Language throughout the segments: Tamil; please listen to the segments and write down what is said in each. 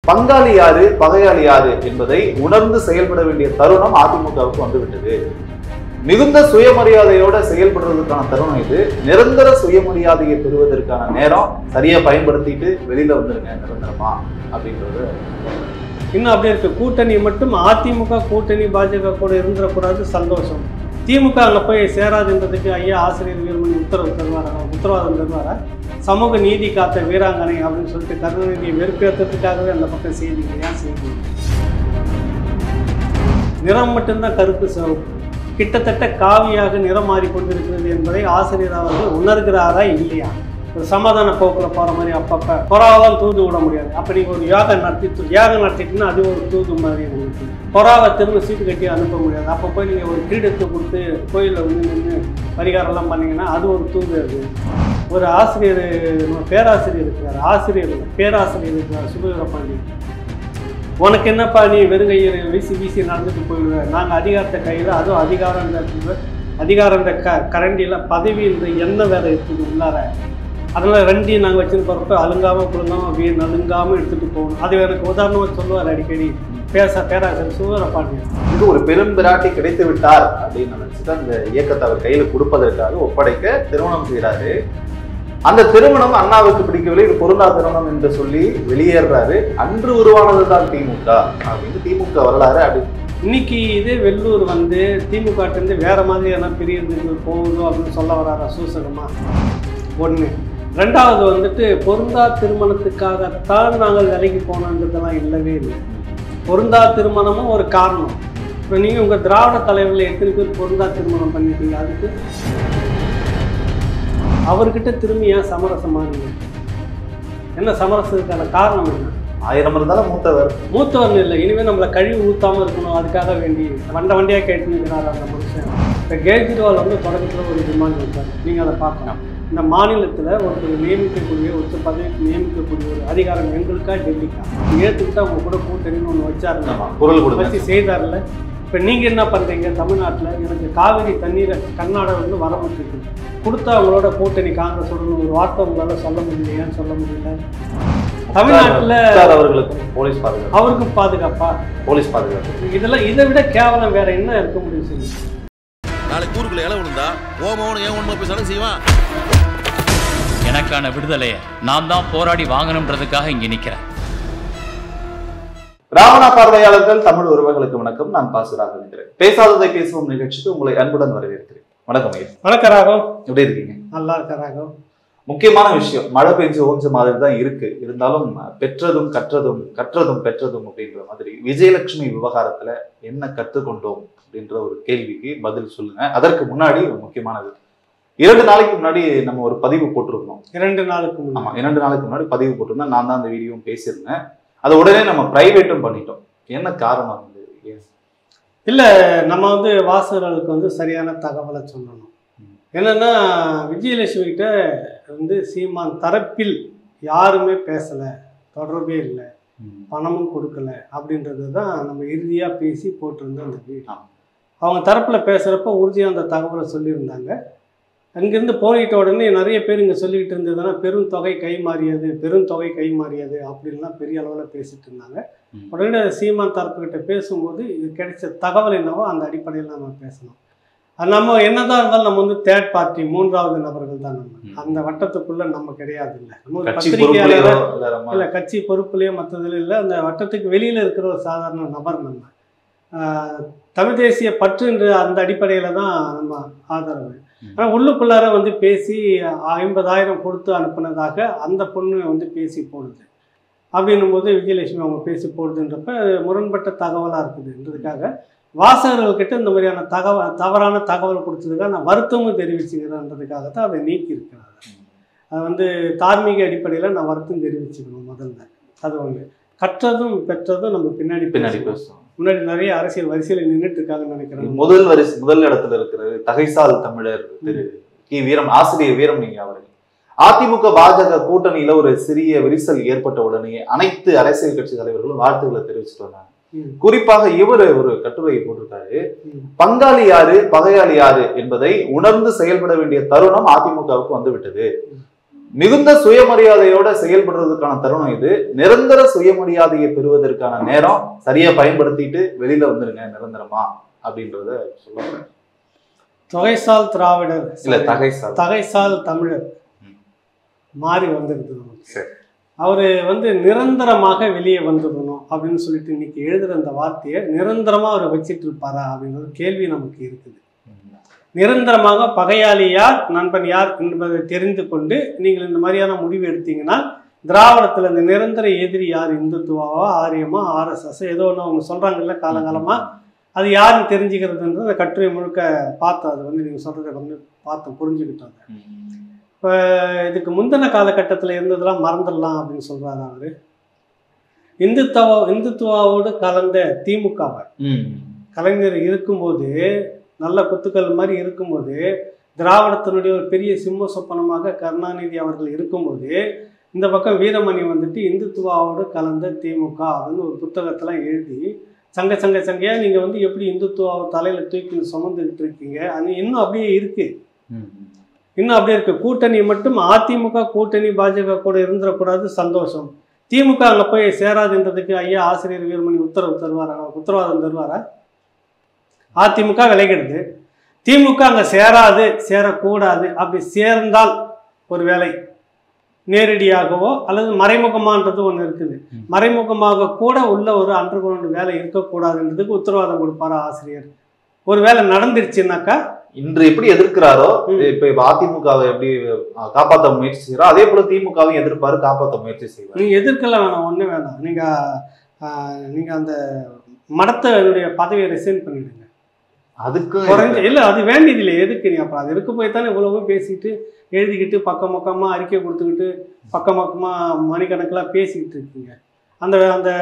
பங்காளி யாரு பகையாளி யாரு என்பதை உணர்ந்து செயல்பட வேண்டிய தருணம் அதிமுகவுக்கு வந்துவிட்டது மிகுந்த சுயமரியாதையோட செயல்படுறதுக்கான தருணம் இது நிரந்தர சுயமரியாதையை பெறுவதற்கான நேரம் சரியா பயன்படுத்திட்டு வெளியில வந்துருங்க நிரந்தரமா அப்படின்றது இன்னும் அப்படியே இருக்கு கூட்டணி மட்டும் அதிமுக கூட்டணி பாஜக கூட இருந்துடக்கூடாது சந்தோஷம் திமுக அங்கே போய் சேராதுன்றதுக்கு ஐயா ஆசிரியர் வீரமணி உத்தரவு தருவாரா உத்தரவாதம் தருவாரா சமூக நீதி காத்த வீராங்கனை அப்படின்னு சொல்லிட்டு கருணாநிதியை வெறுப்பேற்றத்துக்காகவே அந்த பக்கம் செய்திங்க ஏன் செய்தி நிறம் மட்டும்தான் கருப்பு சிவப்பு கிட்டத்தட்ட காவியாக நிறம் மாறிக்கொண்டிருக்கிறது என்பதை ஆசிரியர் அவர்கள் உணர்கிறாரா இல்லையா ஒரு சமாதான போக்கில் போகிற மாதிரி அப்பப்போ புறாவெல்லாம் தூது விட முடியாது அப்போ நீங்கள் ஒரு யோகா நடத்தி து- யோகம் நடத்திட்டுன்னா அது ஒரு தூது மாதிரி உங்களுக்கு புறாவை திரும்ப சீட்டு கட்டி அனுப்ப முடியாது அப்போ போய் நீங்கள் ஒரு கிரீடத்தை கொடுத்து கோயிலில் வந்து நின்று பரிகாரம்லாம் பண்ணீங்கன்னா அது ஒரு தூது அது ஒரு ஆசிரியர் நம்ம பேராசிரியர் இருக்கிறார் ஆசிரியர் இல்ல, பேராசிரியர் இருக்கிறார் சுபவீர பாண்டியன் உனக்கு என்னப்பா நீ வெறுங்கையில் வீசி வீசி நடந்துட்டு போயிடுவ நாங்கள் அதிகாரத்தை கையில் அதுவும் அதிகாரம் இந்த அதிகாரம் இந்த க கரண்டியில் பதவி இந்த எண்ணெய் வேலை இருக்குது உள்ளார அதனால் ரெண்டையும் நாங்கள் வச்சுருப்பறப்ப அலுங்காமல் குலுங்காமல் அப்படியே நலுங்காமல் எடுத்துகிட்டு போகணும் அது எனக்கு உதாரணமாக சொல்லுவார் அடிக்கடி பேச பேராசிரியர் சுவர பாண்டியன் இது ஒரு பெரும் பிராட்டி கிடைத்து விட்டார் அப்படின்னு நினைச்சுட்டு அந்த இயக்கத்தை அவர் கையில கொடுப்பதற்காக ஒப்படைக்க திருமணம் செய்கிறாரு அந்த திருமணம் அண்ணாவுக்கு பிடிக்கவில்லை இது பொருந்தா திருமணம் என்று சொல்லி வெளியேறாரு அன்று உருவானதுதான் திமுக அப்படின்னு திமுக வரலாறு அப்படி இன்னைக்கு இதே வெள்ளூர் வந்து திமுகட்டிருந்து வேற மாதிரியான பிரியறதுக்கு போகுதோ அப்படின்னு சொல்ல வராரா சூசகமா ஒன்று ரெண்டாவது வந்துட்டு பொருந்தா திருமணத்துக்காகத்தான் நாங்கள் விலைக்கு போனோன்றதெல்லாம் இல்லவே இல்லை பொருந்தா திருமணமும் ஒரு காரணம் இப்போ நீங்கள் உங்கள் திராவிட தலைவர்கள் எத்தனை பேர் பொருந்தா திருமணம் பண்ணிட்டீங்க அதுக்கு அவர்கிட்ட திரும்பி ஏன் சமரசமானீங்க என்ன சமரசத்துக்கான காரணம் என்ன ஆயிரம் இருந்தாலும் மூத்தவர் மூத்தவர்னு இல்லை இனிமேல் நம்மளை கழிவு ஊத்தாம இருக்கணும் அதுக்காக வேண்டி வண்ட வண்டியாக கேட்டு நிற்கிறார் அந்த மனுஷன் இப்போ கேஜ்ரிவால் வந்து தொடக்கத்தில் ஒரு டிமாண்ட் வச்சார் நீங்கள் அதை பார்க்கலாம் இந்த மாநிலத்தில் ஒருத்தர் நியமிக்கக்கூடிய ஒருத்தர் பதவிக்கு நியமிக்கக்கூடிய ஒரு அதிகாரம் எங்களுக்கா டெல்லிக்கா ஏற்றுக்கிட்டு அவங்க கூட கூட்டணின்னு ஒன்று வச்சாருங்க ஆமா, குரல் கொடுங்க வச்சு செய்தார்ல இப்போ நீங்கள் என்ன பண்ணுறீங்க தமிழ்நாட்டில் எனக்கு காவிரி தண்ணீரை கர்நாடகா வர முடியுது கொடுத்தா அவங்களோட கூட்டணி காங்கிரஸோட ஒரு வார்த்தை உங்களால் சொல்ல முடியல ஏன் சொல்ல முடியல தமிழ்நாட்டில் சார் அவர்களுக்கு போலீஸ் பாதுகாப்பு அவருக்கும் பாதுகாப்பா போலீஸ் பாதுகாப்பு இதெல்லாம் இதை விட கேவலம் வேற என்ன இருக்க முடியும் சொல்லி நாளைக்கு ஊருக்குள்ள இலை விழுந்தா ஓமோன்னு ஏன் உண்மை பேசாலும் செய்வான் எனக்கான விடுதலையை நான் தான் போராடி வாங்கணுன்றதுக்காக இங்க நிக்கிறேன் ராவணா பார்வையாளர்கள் தமிழ் உறவுகளுக்கு வணக்கம் நான் பாசுராக இருக்கிறேன் பேசாததை பேசுவோம் நிகழ்ச்சிக்கு உங்களை அன்புடன் வரவேற்கிறேன் வணக்கம் ஐயா வணக்கம் ராகவ் எப்படி இருக்கீங்க நல்லா இருக்க ராகவ் முக்கியமான விஷயம் மழை பெஞ்சு ஓஞ்ச மாதிரி தான் இருக்கு இருந்தாலும் பெற்றதும் கற்றதும் கற்றதும் பெற்றதும் அப்படின்ற மாதிரி விஜயலட்சுமி விவகாரத்துல என்ன கற்றுக்கொண்டோம் அப்படின்ற ஒரு கேள்விக்கு பதில் சொல்லுங்க அதற்கு முன்னாடி ஒரு முக்கியமானது இரண்டு நாளைக்கு முன்னாடி நம்ம ஒரு பதிவு போட்டிருந்தோம் இரண்டு நாளுக்கு முன்னாடி ஆமா இரண்டு நாளைக்கு முன்னாடி பதிவு போட்டிருந்தேன் நான் தான் அந்த வீடியோவும் பேசியிருந்தேன் அதை உடனே நம்ம பிரைவேட்டும் பண்ணிட்டோம் என்ன காரணம் வந்து ஏன் இல்ல நம்ம வந்து வாசகர்களுக்கு வந்து சரியான தகவலை சொல்லணும் ம். என்னன்னா விஜயலட்சுமி கிட்ட வந்து சீமான் தரப்பில் யாருமே பேசல தொடர்பே இல்லை ம். பணமும் கொடுக்கல அப்படின்றது தான் நம்ம இறுதியாக பேசி போட்டிருந்த அந்த வீடியோ ஆமா. அவங்க தரப்பில் பேசுகிறப்ப உறுதியாக அந்த தகவலை சொல்லியிருந்தாங்க அங்கேருந்து போனிட்ட உடனே நிறைய பேர் இங்கே சொல்லிக்கிட்டு இருந்ததுன்னா பெரும் தொகை கை மாறியது பெரும் தொகை கை மாறியது அப்படின்லாம் பெரிய அளவில் பேசிட்டு இருந்தாங்க ம். உடனே அது சீமான் தரப்புக்கிட்ட பேசும்போது இது கிடைச்ச தகவல் என்னவோ அந்த அடிப்படையில் நம்ம பேசணும் அது நம்ம என்னதான் இருந்தாலும் நம்ம வந்து தேர்ட் பார்ட்டி மூன்றாவது நபர்கள் தான் நம்ம ம். அந்த வட்டத்துக்குள்ள நம்ம கிடையாது இல்லை நம்ம ஒரு கட்சி பத்திரிகையாளர் பொறுப்புலையோ இல்ல நம்ம இல்லை கட்சி பொறுப்புலையோ மற்றதுல இல்லை அந்த வட்டத்துக்கு வெளியில் இருக்கிற ஒரு சாதாரண நபர் நம்ம ஆஹ், தமிழ் தேசிய பற்றுன்ற அந்த அடிப்படையில் தான் நம்ம ஆதரவு ம். ஆனால் உள்ளுக்குள்ளார வந்து பேசி ஐம்பதாயிரம் கொடுத்து அனுப்புனதாக அந்த பொண்ணு வந்து பேசி போடுது அப்படின்னும் போது விஜயலட்சுமி அவங்க பேசி போடுதுன்றப்ப அது முரண்பட்ட தகவலாக இருக்குதுன்றதுக்காக வாசகர்கள்கிட்ட இந்த மாதிரியான தகவல் தவறான தகவல் கொடுத்ததுக்காக நான் வருத்தமும் தெரிவிச்சுக்கிறேன்றதுக்காக தான் அதை நீக்கி இருக்கிறாங்க அது வந்து தார்மீக அடிப்படையில் நான் வருத்தம் தெரிவிச்சுக்கணும் முதல்ல அது ஒன்று கற்றதும் பெற்றதும் நம்ம பின்னாடி பின்னாடி பேசுவோம். பேசுவோம் முன்னாடி நிறைய அரசியல் வரிசையில் நின்றுட்டு இருக்காங்கன்னு நினைக்கிறேன் முதல் வரிசை முதல் இடத்துல இருக்கிறது தகைசால் தமிழர் திரு கி வீரம் ஆசிரியர் வீரம் நீங்க அவர்கள் அதிமுக பாஜக கூட்டணியில ஒரு சிறிய விரிசல் ஏற்பட்ட உடனே அனைத்து அரசியல் கட்சி தலைவர்களும் வாழ்த்துக்களை தெரிவிச்சுட்டு வந்தாங்க ம். குறிப்பாக இவர் ஒரு கட்டுரையை போட்டிருக்காரு ம். பங்காளி யாரு பகையாளி யாரு என்பதை உணர்ந்து செயல்பட வேண்டிய தருணம் அதிமுகவுக்கு வந்து விட்டது மிகுந்த சுயமரியாதையோட செயல்படுறதுக்கான தருணம் இது நிரந்தர சுயமரியாதையை பெறுவதற்கான நேரம் சரியா பயன்படுத்திட்டு வெளியில வந்துருங்க நிரந்தரமா அப்படின்றத சொல்லுவாங்க தொகைசால் திராவிடர் இல்ல தகைசால் தகைசால் தமிழர் ம். மாறி வந்துருது நமக்கு சரி. அவர் வந்து நிரந்தரமாக வெளியே வந்துடணும் அப்படின்னு சொல்லிட்டு இன்னைக்கு எழுதுற அந்த வார்த்தையை நிரந்தரமா அவர் வச்சிட்டு இருப்பாரா அப்படின்ற ஒரு கேள்வி நமக்கு இருக்குது நிரந்தரமாக பகையாளி யார் நண்பன் யார் என்பதை தெரிந்து கொண்டு நீங்கள் இந்த மாதிரியான முடிவு எடுத்தீங்கன்னா திராவிடத்தில் இந்த நிரந்தர எதிரி யார் இந்துத்துவாவா ஆரியமா ஆர்எஸ்எஸ் ஏதோ ஒன்று அவங்க சொல்கிறாங்கல்ல காலங்காலமா அது யாருன்னு தெரிஞ்சுக்கிறதுன்றது அந்த கட்டுரை முழுக்க பார்த்தோம் அது வந்து நீங்கள் சொல்கிறத வந்து பார்த்தோம் புரிஞ்சுக்கிட்டோம் இப்போ இதுக்கு முந்தின காலகட்டத்தில் இருந்ததெல்லாம் மறந்துடலாம் அப்படின்னு சொல்கிறாரு அவர் இந்துத்துவா இந்துத்துவாவோடு கலந்த திமுகவை ம். கலைஞர் இருக்கும்போது நல்ல குத்துக்கள் மாதிரி இருக்கும்போது திராவிடத்தினுடைய ஒரு பெரிய சிம்ம சொப்பனமாக கருணாநிதி அவர்கள் இருக்கும்போது இந்த பக்கம் வீரமணி வந்துட்டு இந்துத்துவாவோடு கலந்த திமுக அப்படின்னு ஒரு புத்தகத்தெல்லாம் எழுதி சங்க சங்க சங்கையா நீங்கள் வந்து எப்படி இந்துத்துவாவை தலையில் தூக்கி சுமந்துக்கிட்டு இருக்கீங்க அது இன்னும் அப்படியே இருக்கு ம். இன்னும் அப்படியே இருக்கு கூட்டணி மட்டும் அதிமுக கூட்டணி பாஜக கூட இருந்துடக்கூடாது சந்தோஷம் திமுக அங்கே போய் சேராதுன்றதுக்கு ஐயா ஆசிரியர் வீரமணி உத்தரவு தருவாரா உத்தரவாதம் தருவாரா அதிமுக விலகிடுது திமுக அங்கே சேராது சேரக்கூடாது அப்படி சேர்ந்தால் ஒரு வேலை நேரடியாகவோ அல்லது மறைமுகமான்றது ஒன்று இருக்குது ம். மறைமுகமாக கூட உள்ள ஒரு அண்டர் கிரவுண்ட் வேலை இருக்கக்கூடாதுன்றதுக்கு உத்தரவாதம் கொடுப்பாரா ஆசிரியர் ஒரு வேலை நடந்துருச்சுனாக்கா இன்று எப்படி எதிர்க்கிறாரோ ம். இப்ப இப்ப அதிமுகவை எப்படி அஹ், காப்பாத்த முயற்சி செய்யறோ அதே போல திமுகவையும் எதிர்ப்பாரு காப்பாத்த முயற்சி செய்வார் நீங்க எதிர்க்கலாம் வேணாம் ஒன்றும் வேணாம் நீங்க ஆஹ், நீங்க அந்த மடத்தனுடைய பதவியை ரிசைன் பண்ணிடுங்க அதுக்கு குறைஞ்ச இல்ல அது வேண்டியதில்லை எதுக்கு நீ அப்புறம் அது இருக்க போய் தானே இவ்வளவும் பேசிட்டு எழுதிக்கிட்டு பக்கம் பக்கமா அறிக்கை கொடுத்துக்கிட்டு பக்கம் பக்கமா மணிக்கணக்கெல்லாம் பேசிக்கிட்டு இருக்கீங்க அந்த அந்த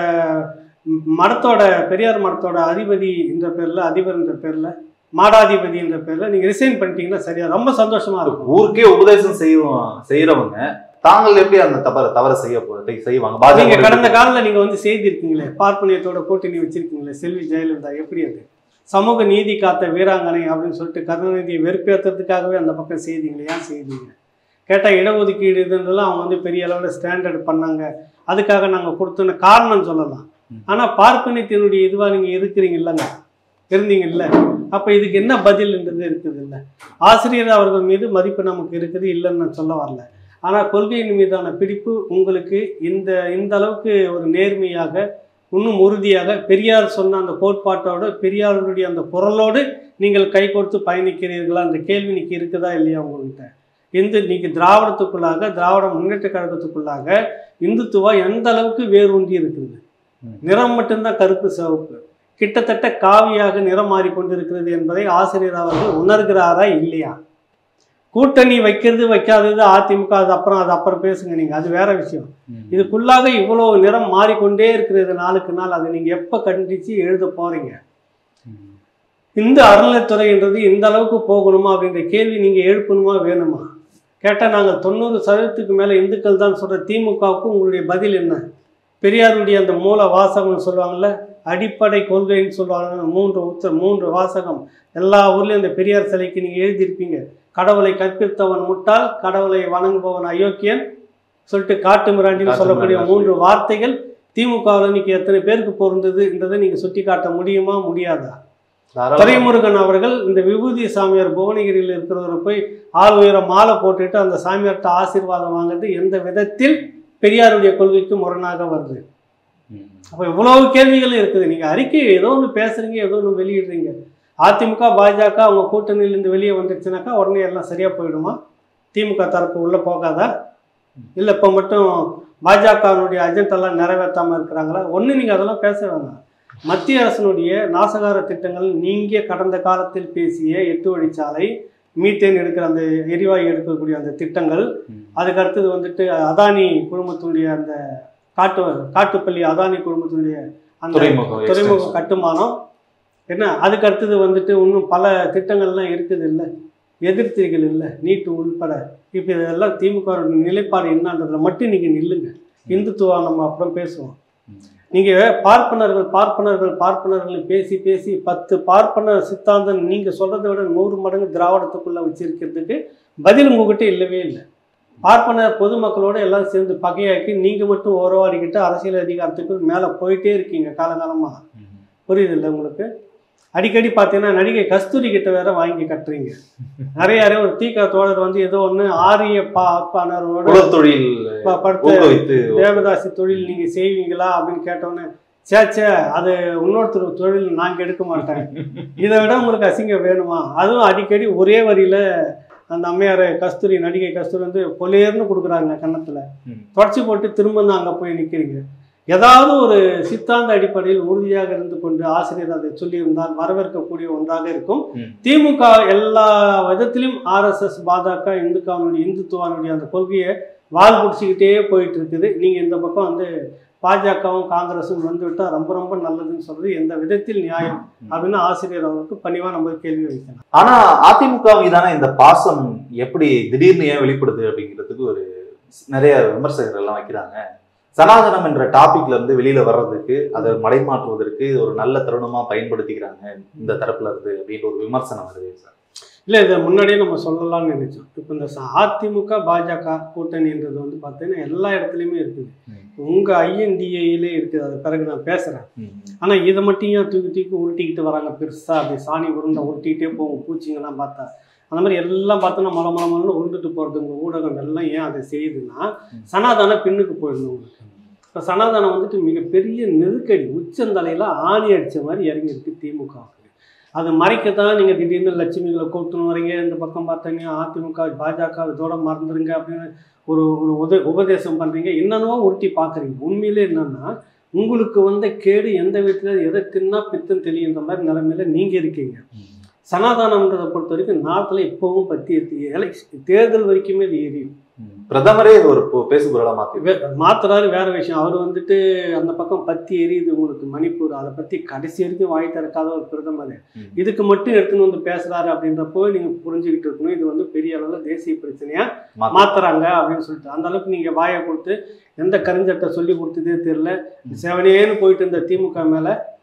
மடத்தோட பெரியார் மடத்தோட அதிபதி என்ற பேர்ல அதிபர் என்ற பேர்ல மாடாதிபதி என்ற பேர்ல நீங்க ரிசைன் பண்ணிட்டீங்கன்னா சரியா ரொம்ப சந்தோஷமா இருக்கும் ஊருக்கே உபதேசம் செய்வோம் செய்யறவங்க தாங்கள் எப்படி அந்த தவற தவற செய்ய போறது செய்வாங்க நீங்க பாஜக கடந்த காலில் நீங்க வந்து செய்திருக்கீங்களே பார்ப்பனியத்தோட கூட்டணி வச்சிருக்கீங்களே செல்வி ஜெயலலிதா எப்படி அது சமூக நீதி காத்த வீராங்கனை அப்படின்னு சொல்லிட்டு கருணாநிதியை வெறுப்பேற்றுறதுக்காகவே அந்த பக்கம் செய்தீங்களே ஏன் செய்தீங்க கேட்டால் இடஒதுக்கீடு இதுன்றதெல்லாம் அவங்க வந்து பெரிய அளவில் ஸ்டாண்டர்ட் பண்ணாங்க அதுக்காக நாங்கள் கொடுத்தோன்னு காரணம் சொல்லலாம் ம். ஆனால் பார்ப்பனியத்தினுடைய இதுவாக நீங்கள் இருக்கிறீங்க இல்லைங்க இருந்தீங்க இல்லை அப்போ இதுக்கு என்ன பதில்ன்றது இருக்குது இல்லை ஆசிரியர் அவர்கள் மீது மதிப்பு நமக்கு இருக்குது இல்லைன்னு நான் சொல்ல வரல ஆனால் கொள்கையின் மீதான பிடிப்பு உங்களுக்கு இந்த இந்த அளவுக்கு ஒரு நேர்மையாக இன்னும் உறுதியாக பெரியார் சொன்ன அந்த கோட்பாட்டோட பெரியாருடைய அந்த குரலோடு நீங்கள் கை கொடுத்து பயணிக்கிறீர்களா அந்த கேள்வி இன்னைக்கு இருக்குதா இல்லையா உங்கள்கிட்ட இந்த இன்னைக்கு திராவிடத்துக்குள்ளாக திராவிட முன்னேற்ற கழகத்துக்குள்ளாக இந்துத்துவா எந்த அளவுக்கு வேரூன்றி இருக்குது ம். நிறம் மட்டும்தான் கருப்பு சிவப்பு கிட்டத்தட்ட காவியாக நிறம் மாறிக்கொண்டிருக்கிறது என்பதை ஆசிரியர் அவர்கள் உணர்கிறாரா இல்லையா கூட்டணி வைக்கிறது வைக்காதது அதிமுக அது அப்புறம் அது அப்புறம் பேசுங்க நீங்க அது வேற விஷயம் ம். இதுக்குள்ளாக இவ்வளவு நிறம் மாறிக்கொண்டே இருக்கிறது நாளுக்கு நாள் அதை நீங்க எப்ப கண்டிச்சு எழுத போறீங்க ம். இந்த அறநிலைத்துறைன்றது இந்த அளவுக்கு போகணுமா அப்படின்ற கேள்வி நீங்க எழுப்பணுமா வேணுமா கேட்டால் நாங்கள் தொண்ணூறு சதவீதத்துக்கு மேலே இந்துக்கள் தான் சொல்கிற திமுகவுக்கு உங்களுடைய பதில் என்ன பெரியாருடைய அந்த மூல வாசகம்னு சொல்லுவாங்கல்ல அடிப்படை கொள்கைன்னு சொல்லுவாங்க மூன்று உத்த மூன்று வாசகம் எல்லா ஊர்லேயும் அந்த பெரியார் சிலைக்கு நீங்கள் எழுதியிருப்பீங்க கடவுளை கற்பித்தவன் முட்டாள் கடவுளை வணங்குபவன் அயோக்கியன் சொல்லிட்டு காட்டு மிராண்டின்னு காட்டு சொல்லக்கூடிய மிராண்டி. மூன்று வார்த்தைகள் திமுகவில் இன்னைக்கு எத்தனை பேருக்கு பொருந்ததுன்றதை நீங்கள் சுட்டி காட்ட முடியுமா முடியாதா தாராளமா. துரைமுருகன் அவர்கள் இந்த விபூதி சாமியார் புவனகிரியில் இருக்கிறவரை போய் ஆள் உயர மாலை போட்டுட்டு அந்த சாமியார்ட்ட ஆசீர்வாதம் வாங்குறது எந்த விதத்தில் பெரியாருடைய கொள்கைக்கு முரணாக வருது ம். அப்போ இவ்வளவு கேள்விகள் இருக்குது நீங்கள் அறிக்கை ஏதோ ஒன்று பேசுறீங்க ஏதோ ஒன்று வெளியிடுறீங்க அதிமுக பாஜக அவங்க கூட்டணியிலேருந்து வெளியே வந்துருச்சுனாக்கா உடனே எல்லாம் சரியாக போயிடுமா திமுக தரப்பு உள்ளே போகாதா இல்லை இப்போ மட்டும் பாஜகவினுடைய அஜெண்டெல்லாம் நிறைவேற்றாமல் இருக்கிறாங்களா ஒன்று நீங்கள் அதெல்லாம் பேச வேணாம் மத்திய அரசினுடைய நாசகார திட்டங்கள் நீங்கள் கடந்த காலத்தில் பேசிய எட்டு வழிச்சாலை மீத்தேன் எடுக்கிற அந்த எரிவாயு எடுக்கக்கூடிய அந்த திட்டங்கள் ம். அதுக்கு அடுத்தது வந்துட்டு அதானி குழுமத்தினுடைய அந்த காட்டு காட்டுப்பள்ளி அதானி குழுமத்தினுடைய அந்த துறைமுகம் துறைமுக extension. கட்டுமானம் என்ன அதுக்கு அடுத்தது வந்துட்டு இன்னும் பல திட்டங்கள்லாம் இருக்குது இல்லை எதிர்த்திகள் இல்லை நீட்டு உள்பட இப்போ இதெல்லாம் திமுக நிலைப்பாடு என்னன்றதுல மட்டும் நீங்கள் நில்லுங்க இந்துத்துவா நம்ம அப்புறம் பேசுவோம் ம். நீங்கள் பார்ப்பனர்கள் பார்ப்பனர்கள் பார்ப்பனர்கள் பேசி பேசி பத்து பார்ப்பனர் சித்தாந்தம் நீங்கள் சொல்கிறத விட நூறு மடங்கு திராவிடத்துக்குள்ளே வச்சிருக்கிறதுக்கு பதில் உங்ககிட்ட இல்லவே இல்லை பார்ப்பனர் பொதுமக்களோட எல்லாம் சேர்ந்து பகையாக்கி நீங்க மட்டும் ஓரவாடிக்கிட்டு அரசியல் அதிகாரத்துக்கு மேலே போயிட்டே இருக்கீங்க காலகாலமா புரியுது இல்லை உங்களுக்கு அடிக்கடி பார்த்தீங்கன்னா நடிகை கஸ்தூரி கிட்ட வேற வாங்கி கட்டுறீங்க நிறைய நிறைய ஒரு தீக்க தோழர் வந்து ஏதோ ஒன்று ஆரிய பாப்பானரோட குலத்தொழில் ப- படுத்து ஊக்குவித்து தேவதாசி தொழில் நீங்க செய்வீங்களா அப்படின்னு கேட்டோன்னே சே சே அது இன்னொருத்தர் தொழில் நாங்க எடுக்க மாட்டேன் இதை விட உங்களுக்கு அசிங்கம் வேணுமா அதுவும் அடிக்கடி ஒரே வரியில அந்த அம்மையார் கஸ்தூரி நடிகை கஸ்தூரி வந்து பொலேர்னு கொடுக்குறாங்க கன்னத்துல ம். தொடச்சி போட்டு திரும்ப தான் அங்கே போய் நிற்கிறீங்க ஏதாவது ஒரு சித்தாந்த அடிப்படையில் உறுதியாக இருந்து கொண்டு ஆசிரியர் அதை சொல்லியிருந்தால் வரவேற்கக்கூடிய ஒன்றாக இருக்கும் ம். திமுக எல்லா விதத்திலும் ஆர்எஸ்எஸ் பாஜக இந்துக்கானுடைய இந்துத்துவானுடைய அந்த கொள்கையை வால் பிடிச்சிக்கிட்டே போயிட்டு இருக்குது நீங்கள் இந்த பக்கம் வந்து பாஜகவும் காங்கிரஸும் வந்து விட்டால் ரொம்ப ரொம்ப நல்லதுன்னு சொல்றது எந்த விதத்தில் நியாயம் அப்படின்னு ஆசிரியர் அவருக்கு பணிவாக நம்ம கேள்வி வைக்கலாம் ஆனா அதிமுக மீதான இந்த பாசம் எப்படி திடீர்னு ஏன் வெளிப்படுது அப்படிங்கிறதுக்கு ஒரு நிறைய விமர்சகர்கள் எல்லாம் வைக்கிறாங்க சனாதனம் என்ற டாபிக்ல இருந்து வெளியில வர்றதுக்கு அதை மடைமாற்றுவதற்கு இது ஒரு நல்ல தருணமா பயன்படுத்திக்கிறாங்க இந்த தரப்புல இருந்து அப்படின்ற ஒரு விமர்சனம் வருது சார் இல்லை இதை முன்னாடியே நம்ம சொல்லலாம்னு நினைச்சோம் இப்போ இந்த ச- அதிமுக பாஜக கூட்டணின்றது வந்து பார்த்தீங்கன்னா எல்லா இடத்துலையுமே இருக்குது ம். உங்கள் ஐஎன்டிஏயிலே இருக்குது அது பிறகு நான் பேசுகிறேன் ஆனால் இதை மட்டும் ஏன் தூக்கி தூக்கி உருட்டிக்கிட்டு வராங்க பெருசாக அப்படி சாணி உருண்டை உருட்டிக்கிட்டே போகும் பூச்சிங்கெல்லாம் பார்த்தா அந்த மாதிரி எல்லாம் பார்த்தோன்னா மலை மலை மலைன்னு உருண்டுட்டு போகிறது உங்கள் ஊடகம் எல்லாம் ஏன் அதை செய்யுதுன்னா ம். சனாதன பின்னுக்கு போயிடணும் உங்களுக்கு இப்போ சனாதனம் வந்துட்டு மிகப்பெரிய நெருக்கடி உச்சந்தலையில் ஆணி அடித்த மாதிரி இறங்கியிருக்கு திமுகவுக்கு அது மறைக்கத்தான் நீங்கள் திடீர்னு லட்சுமிகளை கூட்டணும் வரீங்க இந்த பக்கம் பார்த்தீங்கன்னா அதிமுக பாஜக இதோட மறந்துடுங்க அப்படின்னு ஒரு ஒரு உத உபதேசம் பண்ணுறீங்க என்னென்னவோ உருட்டி பார்க்குறீங்க உண்மையிலே என்னன்னா உங்களுக்கு வந்த கேடு எந்த விதத்தில் எதை தின்னா பித்தம் தெரியுன்ற மாதிரி நிலைமையில நீங்கள் இருக்கீங்க சனாதானம்ன்றதை பொறுத்த வரைக்கும் நாட்டில் இப்போவும் பற்றி எலெக்ஷன் தேர்தல் வரைக்குமே இது எரியும் பிரதமரே இது ஒரு போ- பேசு பொருளா மாத்தி வே- மாத்துறாரு வேற விஷயம் அவர் வந்துட்டு அந்த பக்கம் பத்தி எரியுது உங்களுக்கு மணிப்பூர் அதை பத்தி கடைசி வரைக்கும் வாய் திறக்காத ஒரு பிரதமர் ம். இதுக்கு மட்டும் எடுத்துன்னு வந்து பேசுறாரு அப்படின்றப்போ நீங்க புரிஞ்சுக்கிட்டு இருக்கணும் இது வந்து பெரிய அளவுல தேசிய பிரச்சனையா மாத்தி- மாத்துறாங்க அப்படின்னு சொல்லிட்டு அந்த அளவுக்கு நீங்க வாயை கொடுத்து எந்த கருஞ்சட்டை சொல்லி கொடுத்ததே தெரியல செவனேன்னு போயிட்டு இருந்த திமுக மேல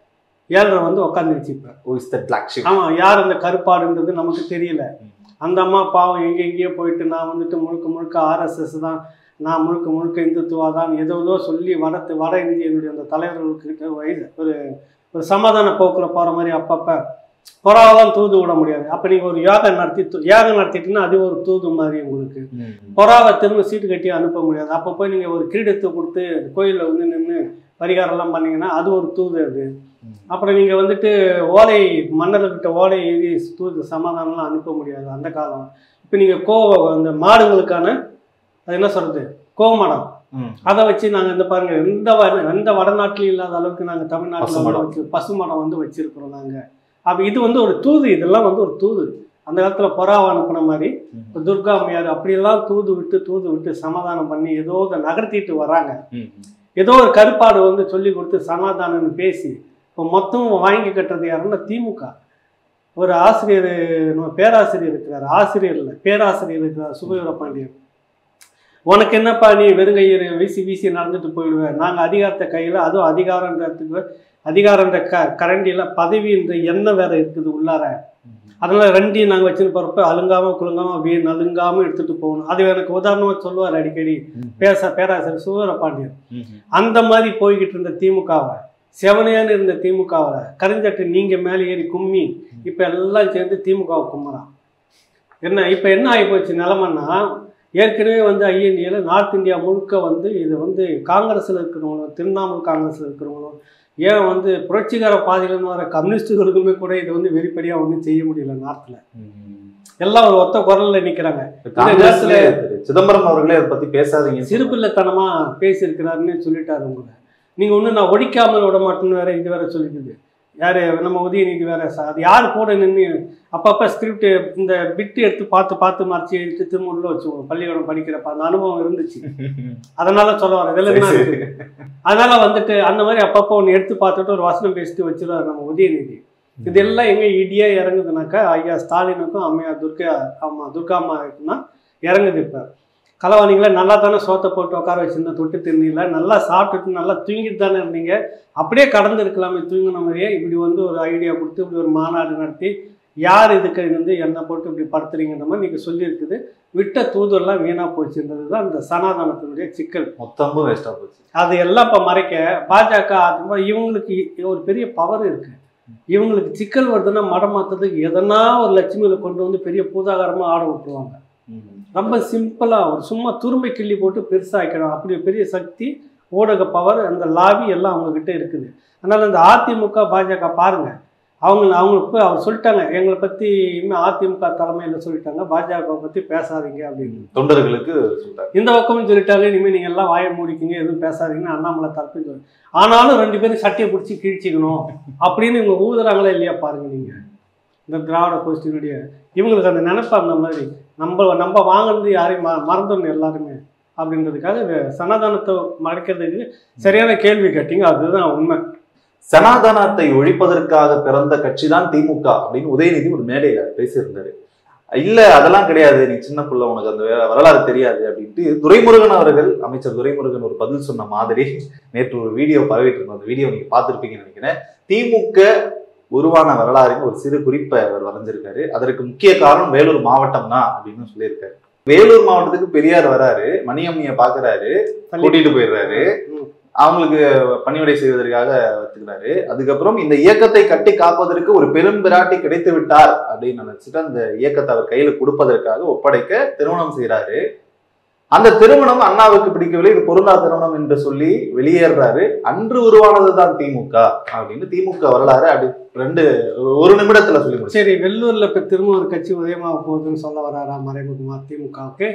ஏழரை வந்து உட்காந்துருச்சு இப்ப Who is that black sheep? ஆமா யார் அந்த கருப்பாடுன்றது நமக்கு தெரியல ம். அந்த அம்மா பாவம் எங்கே எங்கேயோ போயிட்டு நான் வந்துட்டு முழுக்க முழுக்க ஆர்எஸ்எஸ் தான் நான் முழுக்க முழுக்க இந்துத்துவா தான் ஏதோ ஏதோ சொல்லி வட வட இந்தியனுடைய அந்த தலைவர்களுக்கிட்ட வயது ஒரு ஒரு சமாதான போக்கில் போகிற மாதிரி அப்பப்போ புறாவெல்லாம் தூது விட முடியாது அப்போ நீங்கள் ஒரு யோகா நடத்தி து- யோகா நடத்திட்டீங்கன்னா அது ஒரு தூது மாதிரி உங்களுக்கு ம். புறாவை திரும்ப சீட்டு கட்டி அனுப்ப முடியாது அப்போ போய் நீங்கள் ஒரு கிரீடத்தை கொடுத்து கோயிலில் வந்து நின்று பரிகாரம்லாம் பண்ணீங்கன்னா அது ஒரு தூது அது ம். அப்புறம் நீங்கள் வந்துட்டு ஓலை மன்னர்கிட்ட ஓலை எழுதி தூது சமாதானம்லாம் அனுப்ப முடியாது அந்த காலம் இப்போ நீங்கள் கோ அந்த மாடுங்களுக்கான அது என்ன சொல்கிறது கோமடம் ம். அதை வச்சு நாங்கள் இந்த பாருங்க எந்த வட எந்த வடநாட்டிலையும் இல்லாத அளவுக்கு நாங்கள் தமிழ்நாட்டில் வந்து பசுமடம். வச்சு பசுமடம் வந்து வச்சிருக்கிறோம் நாங்கள் அப்போ இது வந்து ஒரு தூது இதெல்லாம் வந்து ஒரு தூது அந்த காலத்தில் புறாவை அனுப்புன மாதிரி ம். இப்போ துர்கா அம்மையார் அப்படியெல்லாம் தூது விட்டு தூது விட்டு சமாதானம் பண்ணி ஏதோ அதை நகர்த்திட்டு வராங்க ம். ஏதோ ஒரு கருப்பாடு வந்து சொல்லி கொடுத்து சமாதானம்னு பேசி இப்போ மொத்தம் வாங்கி கட்டுறது யாருன்னா திமுக ஒரு ஆசிரியர் நம்ம பேராசிரியர் இருக்கிறார் ஆசிரியர் இல்லை பேராசிரியர் இருக்கிறார் சுபவீர பாண்டியன் உனக்கு என்னப்பா நீ வெறுங்கையர் வீசி வீசி நடந்துட்டு போயிடுவேன் நாங்கள் அதிகாரத்தை கையில் அதுவும் அதிகாரன்றதுக்கு அதிகாரன்ற க கரண்டியில் பதவின்ற எண்ணம் வேற இருக்குது உள்ளார அதனால ரெண்டையும் நாங்கள் வச்சுன்னு போகிறப்ப அலுங்காம குலுங்காம வீ நலுங்காம எடுத்துட்டு போகணும் அது எனக்கு உதாரணமாக சொல்லுவார் அடிக்கடி ம். பேச பேராசிரியர் சுவர பாண்டியன் ம். அந்த மாதிரி போய்கிட்டு இருந்த திமுகவை செவனையான்னு இருந்த திமுகவை கரிஞ்சட்டு நீங்கள் மேலே ஏறி கும்மி இப்போ எல்லாம் சேர்ந்து திமுகவை கும்புறான் என்ன இப்போ என்ன ஆகி போச்சு நிலமன்னா ஏற்கனவே வந்து ஐஎன்டியில் நார்த் இந்தியா முழுக்க வந்து இது வந்து காங்கிரஸில் இருக்கிறவங்களும் திரிணாமுல் காங்கிரஸில் இருக்கிறவங்களும் ஏன் வந்து புரட்சிகர பாதையிலேருந்து வர கம்யூனிஸ்டுகளுக்குமே கூட இது வந்து வெளிப்படையாக ஒன்றும் செய்ய முடியல நார்த்தில் ம். எல்லாம் ஒரு ஒத்த குரலில் நிற்கிறாங்க காங்கிரஸ்ல திரு சிதம்பரம் அவர்களே அதை பத்தி பேசாதீங்க சிறுபிள்ளைத்தனமா பேசியிருக்கிறாருன்னு சொல்லிட்டாரு உங்களை நீங்க ஒண்ணு நான் ஒழிக்காமல் விட மாட்டேன்னு வேற இது வேற சொல்லிக்குது யாரு நம்ம உதயநிதி வேற ச- அது யார் கூட நின்று அப்பப்ப ஸ்கிரிப்ட் இந்த பிட்டு எடுத்து பார்த்து பார்த்து மறைச்சு எடுத்து திரும்ப உள்ள வச்சுக்கோங்க பள்ளிக்கூடம் படிக்கிறப்ப அந்த அனுபவம் இருந்துச்சு அதனால சொல்ல வரேன் இதெல்லாம் என்ன சரி, இருக்கு? அதனால வந்துட்டு அந்த மாதிரி அப்பப்போ ஒன்று எடுத்து பார்த்துட்டு ஒரு வசனம் பேசிட்டு வச்சிருவாரு நம்ம உதயநிதி இதெல்லாம் எங்க இடியா இறங்குதுனாக்கா ஐயா ஸ்டாலினுக்கும் அம்மையா துர்கா அம்மா துர்கா அம்மா இருக்குன்னா இறங்குது இப்போ களவாணிகளை நல்லா தானே சோத்தை போட்டு உட்கார வச்சிருந்த தொட்டு திண்ணில நல்லா சாப்பிட்டுட்டு நல்லா தூங்கிட்டு தானே இருந்தீங்க அப்படியே கடந்து இருக்கலாமே தூங்கின மாதிரியே இப்படி வந்து ஒரு ஐடியா கொடுத்து இப்படி ஒரு மாநாடு நடத்தி யார் இதுக்கு வந்து என்னை போட்டு இப்படி படுத்துறீங்கன்ற மாதிரி நீங்கள் சொல்லியிருக்குது விட்ட தூதெல்லாம் வீணாக போச்சுன்றது தான் இந்த சனாதனத்தினுடைய சிக்கல் மொத்தமும் வேஸ்டா போச்சு அது எல்லாம் இப்போ மறைக்க பாஜக அதிமுக இவங்களுக்கு இ- ஒரு பெரிய பவர் இருக்கு இவங்களுக்கு சிக்கல் வருதுன்னா மடம் மாத்துறதுக்கு எதனா ஒரு லட்சுமியில கொண்டு வந்து பெரிய பூதாகாரமாக ஆட விட்டுருவாங்க ரொம்ப சிம்பிளாக ஒரு சும்மா துரும்பை கிள்ளி போட்டு பெருசாக்கிடும் அப்படி பெரிய சக்தி ஊடக பவர் அந்த லாபி எல்லாம் அவங்கக்கிட்ட இருக்குது அதனால் இந்த அதிமுக பாஜக பாருங்க அவங்க அவங்களுக்கு போய் அவர் சொல்லிட்டாங்க எங்களை பற்றி இனிமேல் அதிமுக தலைமையில் சொல்லிட்டாங்க பாஜக பற்றி பேசாதீங்க அப்படின்னு தொண்டர்களுக்கு சொல்றாரு இந்த பக்கமும் சொல்லிட்டாங்க இனிமேல் நீங்கள் எல்லாம் வாயை மூடிக்கிங்க எதுவும் பேசாதீங்கன்னு அண்ணாமலை தரப்பு சொல்லி ஆனாலும் ரெண்டு பேரும் சட்டையை பிடிச்சி கிழிச்சிக்கணும் அப்படின்னு இவங்க ஊதுறாங்களா இல்லையா பாருங்க நீங்கள் இந்த திராவிட கோஷ்டியினுடைய இவங்களுக்கு அந்த நினைப்பு அந்த மாதிரி நம்ம நம்ம வாங்கினது யாரையும் ம மறந்துடணும் எல்லாருமே அப்படின்றதுக்காக இந்த சனாதனத்தை மறைக்கிறதுக்கு சரியான கேள்வி கேட்டீங்க அதுதான் உண்மை சனாதனத்தை ஒழிப்பதற்காக பிறந்த கட்சி தான் திமுக அப்படின்னு உதயநிதி ஒரு மேடையில பேசியிருந்தாரு இல்ல அதெல்லாம் கிடையாது நீ சின்ன புள்ள உனக்கு அந்த வே- வரலாறு தெரியாது அப்படின்ட்டு துரைமுருகன் அவர்கள் அமைச்சர் துரைமுருகன் ஒரு பதில் சொன்ன மாதிரி நேற்று ஒரு வீடியோ பரவிட்டு இருந்தோம் அந்த வீடியோ நீங்க பார்த்திருப்பீங்கன்னு நினைக்கிறேன் திமுக உருவான வரலாறுன்னு ஒரு சிறு குறிப்பை அவர் வரைஞ்சிருக்காரு அதற்கு முக்கிய காரணம் வேலூர் மாவட்டம் தான் அப்படின்னு சொல்லியிருக்காரு வேலூர் மாவட்டத்துக்கு பெரியார் வராரு மணியம்மைய பாக்குறாரு கூட்டிட்டு போயிடுறாரு ம். அவங்களுக்கு பணிவிடை செய்வதற்காக வச்சுக்கிறாரு அதுக்கப்புறம் இந்த இயக்கத்தை கட்டி காப்பதற்கு ஒரு பெரும் பிராட்டி கிடைத்து விட்டார் அப்படின்னு நினைச்சிட்டு அந்த இயக்கத்தை அவர் கையில கொடுப்பதற்காக ஒப்படைக்க திருமணம் செய்றாரு அந்த திருமணம் அண்ணாவுக்கு பிடிக்கவில்லை இது பொருந்தா திருமணம் என்று சொல்லி வெளியேறாரு அன்று உருவானதுதான் திமுக அப்படின்னு திமுக வரலாறு அப்படி ரெண்டு ஒரு நிமிடத்துல சொல்லி முடிச்சு சரி வெள்ளூரில் இப்போ திரும்ப ஒரு கட்சி உதயமாக போகுதுன்னு சொல்ல வராரா மறைமுகமா திமுகவுக்கு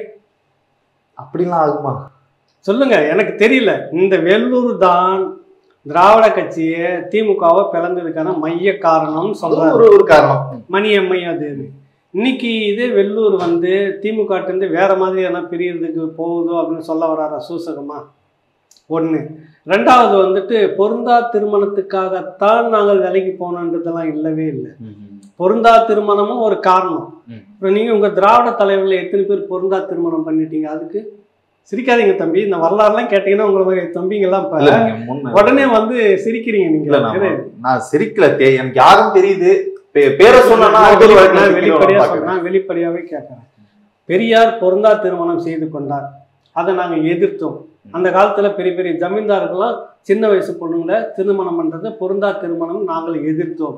அப்படிலாம் ஆகுமா சொல்லுங்க எனக்கு தெரியல இந்த வெள்ளூர் தான் திராவிட கட்சியை திமுகவை பிளந்ததுக்கான மைய காரணம் அதுவும் சொல்றாரு ஒரு ஒரு காரணம் மணியம்மை அது இது. இன்னைக்கு இதே வெள்ளூர் வந்து திமுக இருந்து வேற மாதிரியான பிரியறதுக்கு போகுதோ அப்படின்னு சொல்ல வராரா சூசகமா ஒன்று ரெண்டாவது வந்துட்டு பொருந்தா திருமணத்துக்காகத்தான் நாங்கள் விலைக்கு போனோன்றதெல்லாம் இல்லவே இல்லை பொருந்தா திருமணமும் ஒரு காரணம் ம். இப்போ நீங்கள் உங்கள் திராவிட தலைவர்கள் எத்தனை பேர் பொருந்தா திருமணம் பண்ணிட்டீங்க அதுக்கு சிரிக்காதீங்க தம்பி இந்த வரலாறுலாம் கேட்டிங்கன்னா உங்களை மாதிரி தம்பிங்கெல்லாம் இப்போ இல்ல நீங்க முன்ன உடனே வந்து சிரிக்கிறீங்க இல்ல நீங்க நான் நான் சிரிக்கல தே- எனக்கு யாரும் தெரியுது பே- பேரை சொன்னா நான் அது ஒரு வெளிப்படையா- வழக்குல நான் வெளிப்படையா சிக்கிறோம் சொல்றேன் வெளிப்படையாவே கேட்கறேன் பெரியார் பொருந்தா திருமணம் செய்து கொண்டார் அதை நாங்க எதிர்த்தோம் அந்த காலத்துல பெரிய பெரிய ஜமீன்தார்கள்லாம் சின்ன வயசு பொண்ணுங்களை திருமணம் பண்றதை பொருந்தா திருமணம் நாங்கள் எதிர்த்தோம்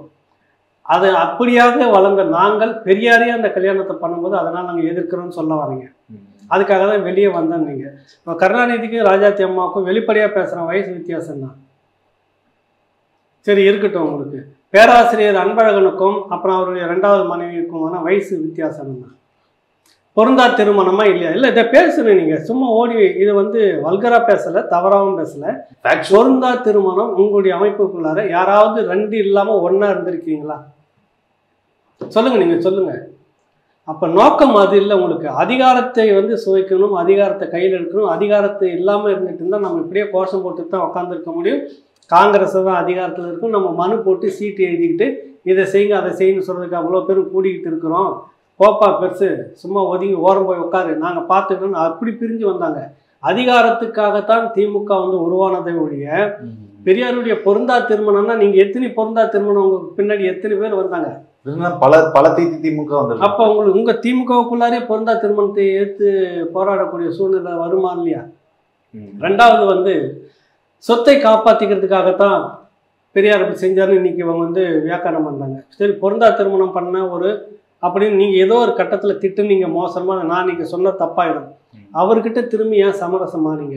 அது அப்படியாக வளர்ந்த நாங்கள் பெரியாரே அந்த கல்யாணத்தை பண்ணும்போது அதனால் நாங்கள் எதிர்க்கிறோம்னு சொல்ல வரீங்க அதுக்காக தான் வெளியே வந்தோம் நீங்க இப்போ கருணாநிதிக்கும் ராஜாத்தி அம்மாவுக்கும் வெளிப்படையா பேசுற வயசு வித்தியாசம் தான் சரி இருக்கட்டும் உங்களுக்கு பேராசிரியர் அன்பழகனுக்கும் அப்புறம் அவருடைய ரெண்டாவது மனைவிக்குமான வயசு வித்தியாசம் தான் பொருந்தா திருமணமா இல்லையா இல்லை இதை பேசுங்க நீங்க சும்மா ஓடி இது வந்து வல்கரா பேசல தவறாகவும் பேசல Factual. பொருந்தா திருமணம் உங்களுடைய அமைப்புக்குள்ளார யாராவது ரெண்டு இல்லாம ஒண்ணா இருந்திருக்கீங்களா சொல்லுங்க நீங்க சொல்லுங்க அப்ப நோக்கம் அது இல்லை உங்களுக்கு அதிகாரத்தை வந்து சுவைக்கணும் அதிகாரத்தை கையில் எடுக்கணும் அதிகாரத்தை இல்லாம இருந்துட்டு இருந்தா நம்ம இப்படியே கோஷம் போட்டு தான் உட்காந்துருக்க முடியும் காங்கிரஸ் தான் அதிகாரத்தில் இருக்கும் நம்ம மனு போட்டு சீட்டு எழுதிக்கிட்டு இதை செய்யுங்க அதை செய்யுன்னு சொல்றதுக்கு அவ்வளோ பேரும் கூடிக்கிட்டு இருக்கிறோம் போப்பா பெருசு சும்மா ஒதுங்கி ஓரம் போய் உட்காரு நாங்கள் பார்த்துக்கணும்னு அப்படி பிரிஞ்சு வந்தாங்க அதிகாரத்துக்காகத்தான் திமுக வந்து உருவானதை ஒழிய பெரியாருடைய பொருந்தா திருமணம்னா நீங்க எத்தனை பொருந்தா திருமணம் உங்களுக்கு பின்னாடி எத்தனை பேர் வந்தாங்க இருந்தாலும் பல பல தீதி திமுக வந்து அப்போ உங்களுக்கு உங்க திமுகவுக்குள்ளாரே பொருந்தா திருமணத்தை ஏற்று போராடக்கூடிய சூழ்நிலை வருமா இல்லையா ரெண்டாவது வந்து சொத்தை காப்பாற்றிக்கிறதுக்காகத்தான் பெரியார் அப்படி செஞ்சாருன்னு இன்னைக்கு இவங்க வந்து வியாக்கியானம் பண்ணுறாங்க சரி பொருந்தா திருமணம் பண்ண ஒரு அப்படின்னு நீங்கள் ஏதோ ஒரு கட்டத்தில் திட்டு நீங்கள் மோசமாக நான் நீங்கள் சொன்ன தப்பாயிடும் ம். அவர்கிட்ட திரும்பி ஏன் சமரசமானீங்க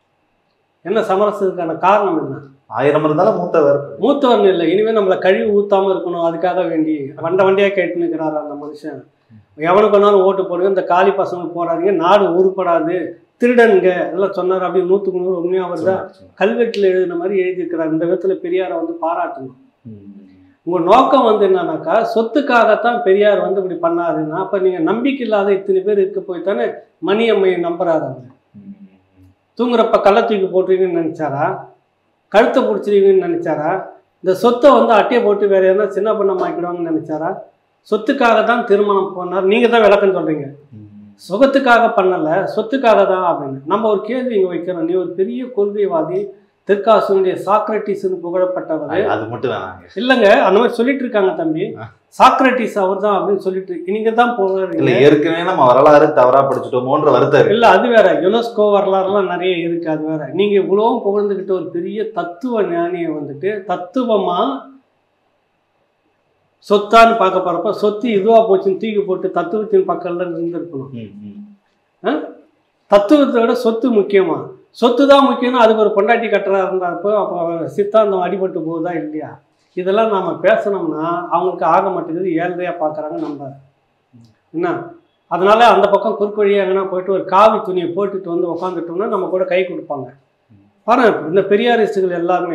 என்ன சமரசத்துக்கான காரணம் என்ன ஆயிரம் இருந்தாலும் மூத்தவர் மூத்தவன் இல்லை இனிமேல் நம்மளை கழுவி ஊத்தாமல் இருக்கணும் அதுக்காக வேண்டி வண்ட வண்டியாக கேட்டு நிற்கிறாரு அந்த மனுஷன் எவனுக்கு வேணாலும் ஓட்டு போடுங்க இந்த காலி பசங்களுக்கு போடாதீங்க நாடு உருப்படாது திருடனுங்க எல்லாம் சொன்னார் அப்படி நூற்றுக்கு நூறு உண்மையாக அவர் தான் சொன்னார், சொன்னார். கல்வெட்டில் எழுதின மாதிரி எழுதியிருக்கிறார் இந்த விதத்தில் பெரியாரை வந்து பாராட்டணும் ம். உங்கள் நோக்கம் வந்து என்னன்னாக்கா சொத்துக்காகத்தான் பெரியார் வந்து இப்படி பண்ணாருன்னா அப்போ நீங்கள் நம்பிக்கை இல்லாத இத்தனை பேர் இருக்க போய் தானே மணி அம்மையை நம்புறாரு அவர் ம். தூங்குறப்ப கள்ள தூக்கி போட்டுருவீங்கன்னு நினச்சாரா கழுத்தை பிடிச்சிருவீங்கன்னு நினச்சாரா இந்த சொத்தை வந்து அட்டையை போட்டு வேற எதனா சின்ன பண்ணமாக்கிடுவாங்கன்னு நினச்சாரா சொத்துக்காக தான் திருமணம் பண்ணார் நீங்கள் தான் விளக்கம் சொல்கிறீங்க ம். சுகத்துக்காக பண்ணலை சொத்துக்காக தான் அப்படின்னு நம்ம ஒரு கேள்வி இங்கே வைக்கிறோம் நீ ஒரு பெரிய கொள்கைவாதி தெற்காசுனுடைய சாக்ரட்டிஸ்னு புகழப்பட்டவர் அது- அது மட்டும் வேணாங்க இல்லைங்க அந்த மாதிரி சொல்லிட்டு இருக்காங்க தம்பி சாக்ரட்டிஸ் அவர் தான் அப்படின்னு சொல்லிட்டு நீங்க தான் இல்ல போகிறீங்க ஏற்கனவே நம்ம வரலாறு தவறா படிச்சுட்டோமோன்ற வருத்தம் இருக்கு இல்ல அது வேற யுனெஸ்கோ வரலாறுலாம் நிறைய இருக்கு அது வேற நீங்க இவ்வளவும் புகழ்ந்துக்கிட்ட ஒரு பெரிய தத்துவ ஞானியை வந்துட்டு தத்துவமா சொத்தான்னு பார்க்க போறப்ப சொத்து இதுவா போச்சுன்னு தூக்கி போட்டு தத்துவத்தின் பக்கம்ல இருந்திருக்கணும் ம், ம். தத்துவத்தை விட சொத்து முக்கியமா சொத்து தான் முக்கியம்னா அதுக்கு ஒரு பொண்டாட்டி கட்டுறா இருந்தாப்போ அப்போ சித்தாந்தம் அடிபட்டு போகுதா இல்லையா இதெல்லாம் நாம பேசணும்னா அவங்களுக்கு ஆக மாட்டேங்குது ஏழ்றையாக பார்க்குறாங்க நம்ம என்ன அதனால அந்த பக்கம் குறுக்கு வழியா எங்கன்னா போயிட்டு ஒரு காவி துணியை போட்டுட்டு வந்து உட்காந்துட்டோம்னா நம்ம கூட கை கொடுப்பாங்க பாருங்க இந்த பெரியாரிஸ்டுகள் எல்லாருமே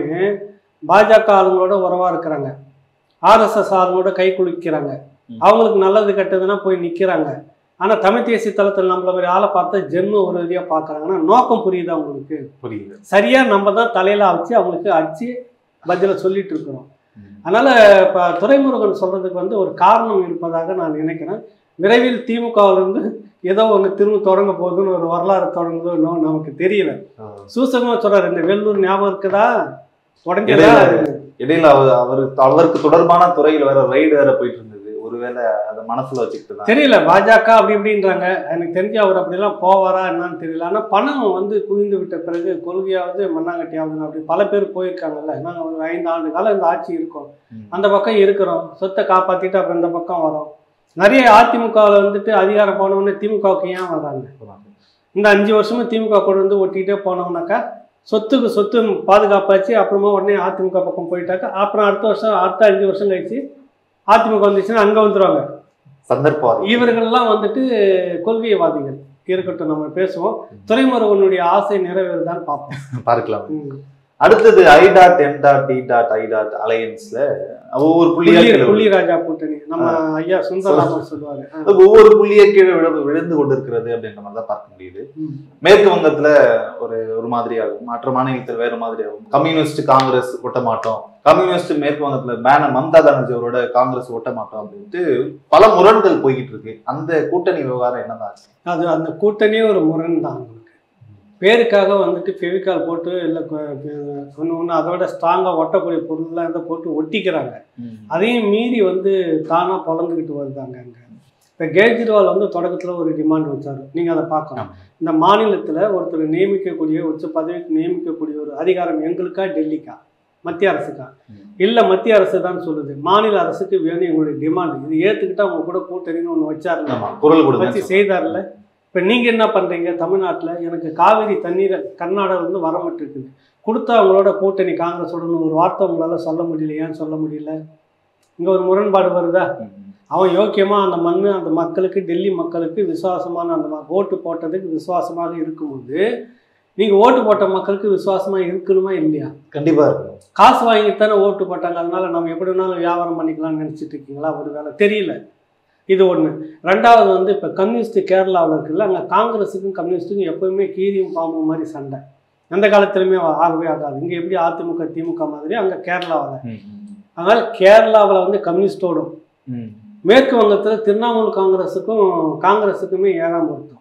பாஜக ஆளுங்களோட உறவா இருக்கிறாங்க ஆர்எஸ்எஸ் ஆளுங்களோட கை குலுக்கிறாங்க ம். அவங்களுக்கு நல்லது கெட்டதுன்னா போய் நிற்கிறாங்க ஆனால் தமிழ் தேசிய தளத்தில் நம்மள மாதிரி ஆளை பார்த்தா ஜென்ம ஒரு இதாக பார்க்குறாங்கன்னா நோக்கம் புரியுதா உங்களுக்கு புரியுது சரியா நம்ம தான் தலையில வச்சு அவங்களுக்கு அடிச்சு பதில சொல்லிட்டு இருக்கிறோம் ம். அதனால இப்போ துரைமுருகன் சொல்றதுக்கு வந்து ஒரு காரணம் இருப்பதாக நான் நினைக்கிறேன் விரைவில் திமுகவிலிருந்து ஏதோ ஒன்று திரும்ப தொடங்க போகுதுன்னு ஒரு வரலாறு தொடங்குதோ இன்னும் நமக்கு தெரியல ஆ. சூசகமா சொல்றாரு இந்த வெள்ளூர் ஞாபகம் இருக்குதா உடஞ்சதா இடையில இடையில அவர் அவரு அவருக்கு தொடர்பான துறையில் வேற ரைடு வேற போயிட்டு இருந்தது ஒருவேளை அதை மனசுல வச்சுக்கிட்டு தான் தெரியல பாஜக அப்படி இப்படின்றாங்க எனக்கு தெரிஞ்சு அவர் அப்படிலாம் போவாரா என்னன்னு தெரியல ஆனால் பணம் வந்து குவிந்து விட்ட பிறகு கொள்கையாவது மண்ணாங்கட்டியாவது அப்படி பல பேர் போயிருக்காங்கல்ல நாங்கள் ஒரு ஐந்து ஆண்டு காலம் இந்த ஆட்சி இருக்கோம் ம். அந்த பக்கம் இருக்கிறோம் சொத்தை காப்பாற்றிட்டு அப்புறம் இந்த பக்கம் வரோம் நிறைய அதிமுகவில் வந்துட்டு அதிகாரம் போனவுடனே திமுகவுக்கு ஏன் வர்றாங்க இந்த அஞ்சு வருஷமும் திமுக கொண்டு வந்து ஒட்டிக்கிட்டே போனோம்னாக்கா சொத்துக்கு சொத்து பாதுகாப்பாச்சு அப்புறமா உடனே அதிமுக பக்கம் போயிட்டாக்கா அப்புறம் அடுத்த வருஷம் அடுத்த அஞ்சு வருஷம் கழிச்சு அதிமுக வந்துச்சுன்னா அங்கே வந்துருவாங்க சந்தர்ப்பம் இவர்கள்லாம் வந்துட்டு கொள்கைவாதிகள் இருக்கட்டும் நம்ம பேசுவோம் துறைமுருகனுடைய ஆசை நிறைவேறுதான்னு பார்ப்போம் பார்க்கலாம் ம். அடுத்தது I dot M dot T dot I dot அலையன்ஸ்ல ஒவ்வொரு புள்ளியா புள்ளி கீழே புள்ளி ராஜா கூட்டணி நம்ம ஐயா சுந்தரராமன் சொல்லுவாரு ஆ. விழுது. ஒவ்வொரு புள்ளிய கீழே விழு விழுந்து கொண்டிருக்கிறது அப்படின்ற மாதிரி தான் பார்க்க முடியுது ம். மேற்கு வங்கத்துல ஒரு ஒரு மாதிரியாகும் மற்ற மாநிலத்தில் வேற மாதிரியாகும் கம்யூனிஸ்ட் காங்கிரஸ் ஒட்ட மாட்டோம் கம்யூனிஸ்ட் மேற்கு வங்கத்துல மேன மம்தா பானர்ஜி அவரோட காங்கிரஸ் ஒட்ட மாட்டோம் அப்படின்ட்டு பல முரண்கள் போய்கிட்டு இருக்கு அந்த கூட்டணி விவகாரம் என்னதான் ஆச்சு? அது அந்த கூட்டணியே ஒரு முரண் தான் உங்களுக்கு பேருக்காக வந்துட்டு ஃபெவிகால் போட்டு இல்லை ஒன்று ஒன்று அதோட ஸ்ட்ராங்காக ஒட்டக்கூடிய பொருள்லாம் இதை போட்டு ஒட்டிக்கிறாங்க அதையும் மீறி வந்து தானாக பொழந்துக்கிட்டு வருதாங்க அங்கே இப்போ கேஜ்ரிவால் வந்து தொடக்கத்தில் ஒரு டிமாண்ட் வச்சார் நீங்கள் அதை பார்க்கணும் ஆமா. இந்த மாநிலத்தில் ஒருத்தர் நியமிக்கக்கூடிய உச்ச பதவிக்கு நியமிக்கக்கூடிய ஒரு அதிகாரம் எங்களுக்கா டெல்லிக்கா மத்திய அரசுக்கா ம். இல்லை மத்திய அரசு தான் சொல்லுது மாநில அரசுக்கு வேணும் எங்களுடைய டிமாண்ட் இது ஏற்றுக்கிட்டா அவங்க கூட கூட்டணின்னு ஒன்று வச்சார்ல ஆமா குரல் வச்சு கொடுங்க செய்தார்ல இப்போ நீங்கள் என்ன பண்ணுறீங்க தமிழ்நாட்டில் எனக்கு காவிரி தண்ணீரை கர்நாடகாவிலேருந்து வரமாட்டிருக்குது கொடுத்தா அவங்களோட கூட்டணி காங்கிரஸோடன்னு ஒரு வார்த்தை உங்களால் சொல்ல முடியல ஏன் சொல்ல முடியல இங்கே ஒரு முரண்பாடு வருதா அவன் யோக்கியமாக அந்த மண் அந்த மக்களுக்கு டெல்லி மக்களுக்கு விசுவாசமான அந்த ம- ஓட்டு போட்டதுக்கு விசுவாசமாக இருக்கும்போது நீங்கள் ஓட்டு போட்ட மக்களுக்கு விசுவாசமாக இருக்கணுமா இல்லையா கண்டிப்பா இருக்கும் காசு வாங்கித்தானே ஓட்டு போட்டாங்க அதனால நம்ம எப்படி வேணாலும் வியாபாரம் பண்ணிக்கலாம்னு நினச்சிட்டு இருக்கீங்களா ஒரு வேலை தெரியல இது ஒன்று ரெண்டாவது வந்து இப்போ கம்யூனிஸ்ட் கேரளாவில் இருக்குல்ல அங்கே காங்கிரஸுக்கும் கம்யூனிஸ்ட்டுக்கும் எப்பவுமே கீரியும் பாம்பும் மாதிரி சண்டை எந்த காலத்துலையுமே ஆகவே ஆகாது இங்கே எப்படி அதிமுக திமுக மாதிரி அங்கே கேரளாவில் ம், ம், அதனால் கேரளாவில் வந்து கம்யூனிஸ்டோடும் ம். மேற்கு வங்கத்தில் திரிணாமுல் காங்கிரஸுக்கும் காங்கிரஸுக்குமே ஏழாம் பொருத்தம்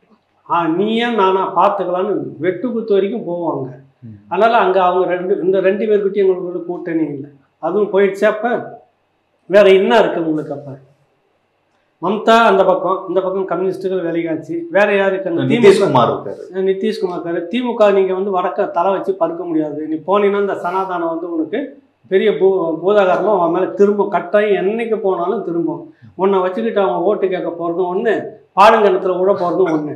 ஆ நீ ஏன் நானா பார்த்துக்கலான்னு வெட்டு குத்து வரைக்கும் போவாங்க ம். அதனால் அங்கே அவங்க ரெண்டு இந்த ரெண்டு பேர்கிட்டயும் எங்களுக்கு ஒரு கூட்டணி இல்லை அதுவும் போயிடுச்சு அப்போ வேற என்ன இருக்கு உங்களுக்கு அப்போ மம்தா அந்த பக்கம் இந்த பக்கம் கம்யூனிஸ்ட்டுகள் விலைகாச்சு வேற யாருக்கு அங்க திமுக நிதிஷ்குமார் இருக்காரு நிதிஷ்குமார் இருக்காரு திமுக நீங்கள் வந்து வடக்க தலை வச்சு படுக்க முடியாது நீ போனீங்கன்னா இந்த சனாதானம் வந்து உனக்கு பெரிய பூ பூதாகாரமாக அவன் மேலே திரும்ப கட்டாயம் என்னைக்கு போனாலும் திரும்பும் உன்னை வச்சுக்கிட்டு அவங்க ஓட்டு கேட்க போகிறதும் ஒன்று பாடுங்கணத்தில் உழ போகிறதும் ஒன்று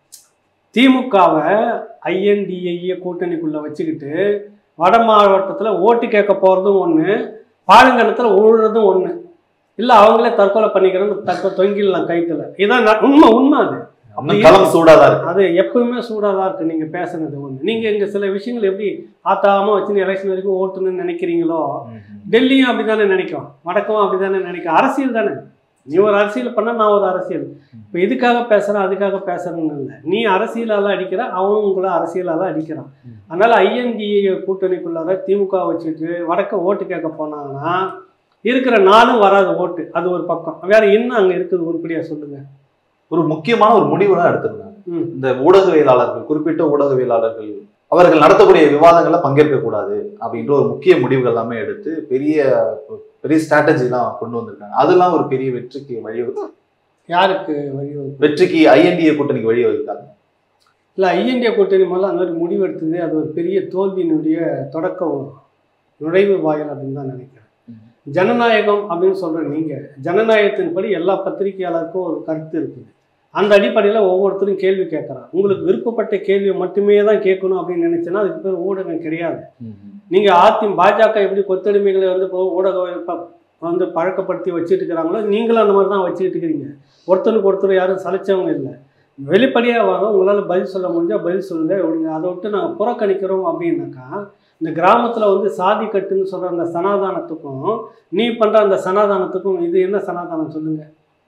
திமுகவை ஐஎன்டிஏ கூட்டணிக்குள்ளே வச்சுக்கிட்டு வட மாவட்டத்தில் ஓட்டு கேட்க போகிறதும் ஒன்று பாடுங்கணத்தில் உழுறதும் ஒன்று இல்லை அவங்களே தற்கொலை பண்ணிக்கிறேன்னு தற்கொலை தொங்கிடலாம் கைத்தில் இதான் ந- உண்மை உண்மை அது இன்னும் களம் சூடாதான் இருக்கு அது எப்பவுமே சூடாக தான் இருக்கு நீங்கள் பேசுனது ஒன்று நீங்கள் இங்கே சில விஷயங்கள் எப்படி ஆத்தாம வச்சுன்னு எலெக்ஷன் வரைக்கும் ஓட்டணும்னு நினைக்கிறீங்களோ ம், ம். டெல்லியும் அப்படி தானே நினைக்கும் வடக்கும் அப்படி தானே நினைக்கும் அரசியல் தானே நீ ஒரு அரசியல் பண்ண நான் ஒரு அரசியல் இப்போ இதுக்காக பேசுகிறேன் அதுக்காக பேசுறேன்னு இல்லை நீ அரசியலால் அடிக்கிற அவனும் உங்களை அரசியலால் அடிக்கிறான் ம். அதனால் ஐஎன்டிஏ கூட்டணிக்குள்ளார திமுக வச்சுட்டு வடக்க ஓட்டு கேட்க போனாங்கன்னா இருக்கிற நாளும் வராது ஓட்டு அது ஒரு பக்கம் வேற என்ன அங்கே இருக்குது உருப்படியாக சொல்லுங்க ஒரு முக்கியமான ஒரு முடிவு தான் எடுத்திருந்தாங்க ம் இந்த ஊடகவியலாளர்கள் குறிப்பிட்ட ஊடகவியலாளர்கள் அவர்கள் நடத்தக்கூடிய விவாதங்கள்ல பங்கேற்க கூடாது அப்படின்ற ஒரு முக்கிய முடிவுகள் எல்லாமே எடுத்து பெரிய பெரிய ஸ்ட்ராட்டஜிலாம் கொண்டு வந்திருக்காங்க அதெல்லாம் ஒரு பெரிய வெற்றிக்கு வழிவகு யாருக்கு வழிவகுக்கும் வெற்றிக்கு ஐஎன்டிஏ கூட்டணிக்கு வழிவகுக்காங்க இல்லை ஐஎன்டிஏ கூட்டணி முதல்ல அந்த மாதிரி முடிவெடுத்தது அது ஒரு பெரிய தோல்வியினுடைய தொடக்க நுழைவு வாயில் அப்படின்னு தான் நினைக்கிறேன் ம். ஜனநாயகம் அப்படின்னு சொல்கிற நீங்கள் ஜனநாயகத்தின்படி எல்லா பத்திரிகையாளருக்கும் ஒரு கருத்து இருக்குது அந்த அடிப்படையில் ஒவ்வொருத்தரும் கேள்வி கேட்குறான் உங்களுக்கு விருப்பப்பட்ட கேள்வியை மட்டுமே தான் கேட்கணும் அப்படின்னு நினைச்சேன்னா அதுக்கு பேர் ஊடகம் கிடையாது நீங்கள் ஆத்தி பாஜக எப்படி கொத்தடிமைகளை வந்து இப்போ ஊடக ப- வந்து பழக்கப்படுத்தி வச்சுட்டு இருக்கிறாங்களோ நீங்களும் அந்த மாதிரி தான் வச்சுக்கிட்டு இருக்கிறீங்க ஒருத்தருக்கு ஒருத்தர் யாரும் சலைச்சவங்க இல்லை வெளிப்படையாக வாங்க உங்களால் பதில் சொல்ல முடிஞ்சால் பதில் சொல்லுங்க விடுங்க அதை விட்டு நாங்கள் புறக்கணிக்கிறோம் அப்படின்னாக்கா இந்த கிராமத்தில் வந்து சாதி கட்டுன்னு சொல்கிற அந்த சனாதானத்துக்கும் நீ பண்ணுற அந்த சனாதானத்துக்கும் இது என்ன சனாதானம் சொல்லுங்க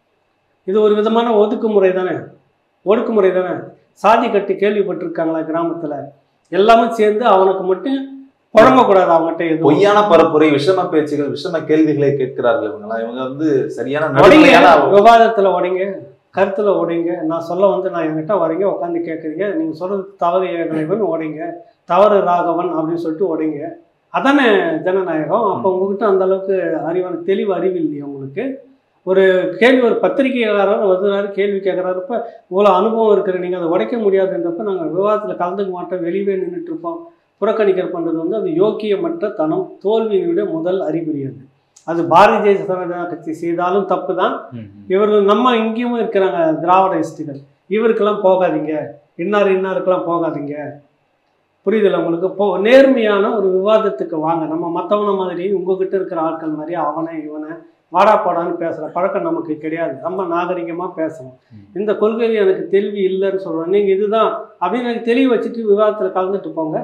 இது ஒரு விதமான ஒதுக்குமுறை தானே ஒடுக்குமுறை தானே சாதி கட்டு கேள்விப்பட்டிருக்காங்களா கிராமத்தில் எல்லாமே சேர்ந்து அவனுக்கு மட்டும் புழங்கக்கூடாது அவங்ககிட்ட எதுவும் பொய்யான பரப்புரை விஷம பேச்சுகள் விஷம கேள்விகளை கேட்கிறார்கள் இவங்கெல்லாம் இவங்க வந்து சரியான உடைங்க நடுநிலையான விவாதத்தில் உடைங்க கருத்தில் உடைங்க நான் சொல்ல வந்து நான் என்கிட்ட வரீங்க உட்காந்து கேட்குறீங்க நீங்கள் சொல்கிறது தவறு ஏகலைவன் உடைங்க தவறு ராகவன் அப்படின்னு சொல்லிட்டு உடைங்க அதானே ஜனநாயகம் அப்போ உங்ககிட்ட அந்த அளவுக்கு அறிவான தெளிவு அறிவு இல்லையா உங்களுக்கு ஒரு கேள்வி ஒரு பத்திரிகையாளர் வருகிறாரு கேள்வி கேட்குறாருப்ப இவ்வளோ அனுபவம் இருக்கிற நீங்கள் அதை உடைக்க முடியாதுன்றப்ப நாங்கள் விவாதத்தில் கலந்துக்க மாட்டோம் வெளியே நின்றுட்டு இருப்போம் புறக்கணிக்கிற பண்ணுறது வந்து அது யோக்கியமற்ற தனம் தோல்வியினுடைய முதல் அறிகுறி அது அது பாரதிய ஜனதா கட்சி செய்தாலும் தப்பு தான் இவர்கள் நம்ம இங்கேயும் இருக்கிறாங்க திராவிடஸ்டுகள் இவருக்கெல்லாம் போகாதீங்க இன்னார் இன்னாருக்கெல்லாம் போகாதீங்க புரியுதுல்ல உங்களுக்கு போ நேர்மையான ஒரு விவாதத்துக்கு வாங்க நம்ம மற்றவன மாதிரி உங்ககிட்ட இருக்கிற ஆட்கள் மாதிரி அவனை இவனை வாடா போடான்னு பேசுகிற பழக்கம் நமக்கு கிடையாது நம்ம நாகரிகமாக பேசணும் ம். இந்த கொள்கையில் எனக்கு தெளிவு இல்லைன்னு சொல்கிறோம் நீங்கள் இதுதான் அப்படின்னு எனக்கு தெளிவு வச்சுட்டு விவாதத்தில் கலந்துட்டு போங்க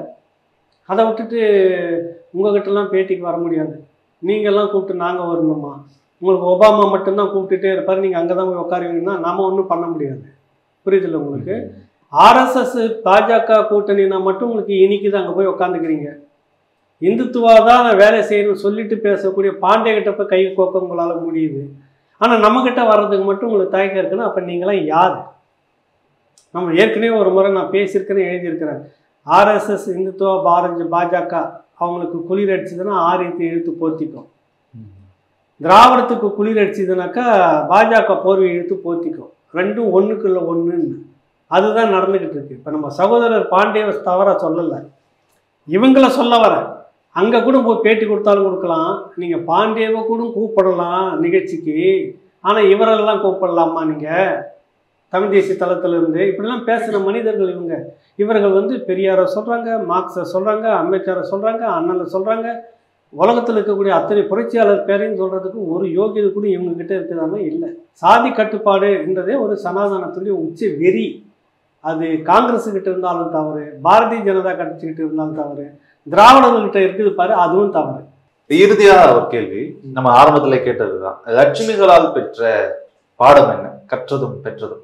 அதை விட்டுட்டு உங்ககிட்டலாம் பேட்டிக்கு வர முடியாது நீங்கள்லாம் கூப்பிட்டு நாங்கள் வரணுமா உங்களுக்கு ஒபாமா மட்டும்தான் கூப்பிட்டுட்டே இருப்பார் நீங்கள் அங்கே தான் போய் உட்காருவீங்கன்னா நம்ம ஒன்றும் பண்ண முடியாது புரியுதுல்ல உங்களுக்கு ஆர்எஸ்எஸ் பாஜக கூட்டணினா மட்டும் உங்களுக்கு இனிக்குது அங்கே போய் உட்காந்துக்கிறீங்க இந்துத்துவா தான் நான் வேலை செய்யணும்னு சொல்லிட்டு பேசக்கூடிய பாண்டிய கிட்ட போய் கை கோக்க உங்களால் முடியுது ஆனால் நம்மக்கிட்ட வர்றதுக்கு மட்டும் உங்களுக்கு தயக்கம் இருக்குன்னா அப்போ நீங்களாம் யார் நம்ம ஏற்கனவே ஒரு முறை நான் பேசியிருக்கிறேன் எழுதியிருக்கிறேன் ஆர்எஸ்எஸ் இந்துத்துவா பாரதி பாஜக அவங்களுக்கு குளிர் அடிச்சதுன்னா ஆரியத்தை இழுத்து போர்த்திக்கும் திராவிடத்துக்கு குளிர் அடிச்சதுனாக்கா பாஜக போர்வை இழுத்து போர்த்திக்கும் ரெண்டும் ஒன்றுக்குள்ள ஒன்றுன்னு அதுதான் நடந்துக்கிட்டு இருக்கு இப்போ நம்ம சகோதரர் பாண்டிய தவறாக சொல்லலை இவங்கள சொல்ல வரேன் அங்கே கூட போய் பேட்டி கொடுத்தாலும் கொடுக்கலாம் நீங்கள் பாண்டியவை கூட கூப்பிடலாம் நிகழ்ச்சிக்கு ஆனால் இவரெல்லாம் கூப்பிடலாமா நீங்கள் தமிழ் தேசிய தளத்துல இருந்து இப்படிலாம் பேசுகிற மனிதர்கள் இவங்க இவர்கள் வந்து பெரியாரை சொல்கிறாங்க மார்க்ஸை சொல்கிறாங்க அம்பேத்கரை சொல்கிறாங்க அண்ணனை சொல்கிறாங்க உலகத்தில் இருக்கக்கூடிய அத்தனை புரட்சியாளர் பேரையும் சொல்கிறதுக்கு ஒரு யோகியது கூட இவங்க கிட்ட இருக்குதாமே இல்லை சாதி கட்டுப்பாடுன்றதே ஒரு சனாதனத்துடைய உச்ச வெறி அது காங்கிரஸ் கிட்ட இருந்தாலும் தவறு பாரதிய ஜனதா கட்சிக்கிட்ட இருந்தாலும் தவறு திராவிடர்கள்கிட்ட இருக்குது பாரு அதுவும் தவறு இறுதியா ஒரு கேள்வி நம்ம ஆரம்பத்துல கேட்டதுதான் லட்சுமிகளால் பெற்ற பாடம் என்ன கற்றதும் பெற்றதும்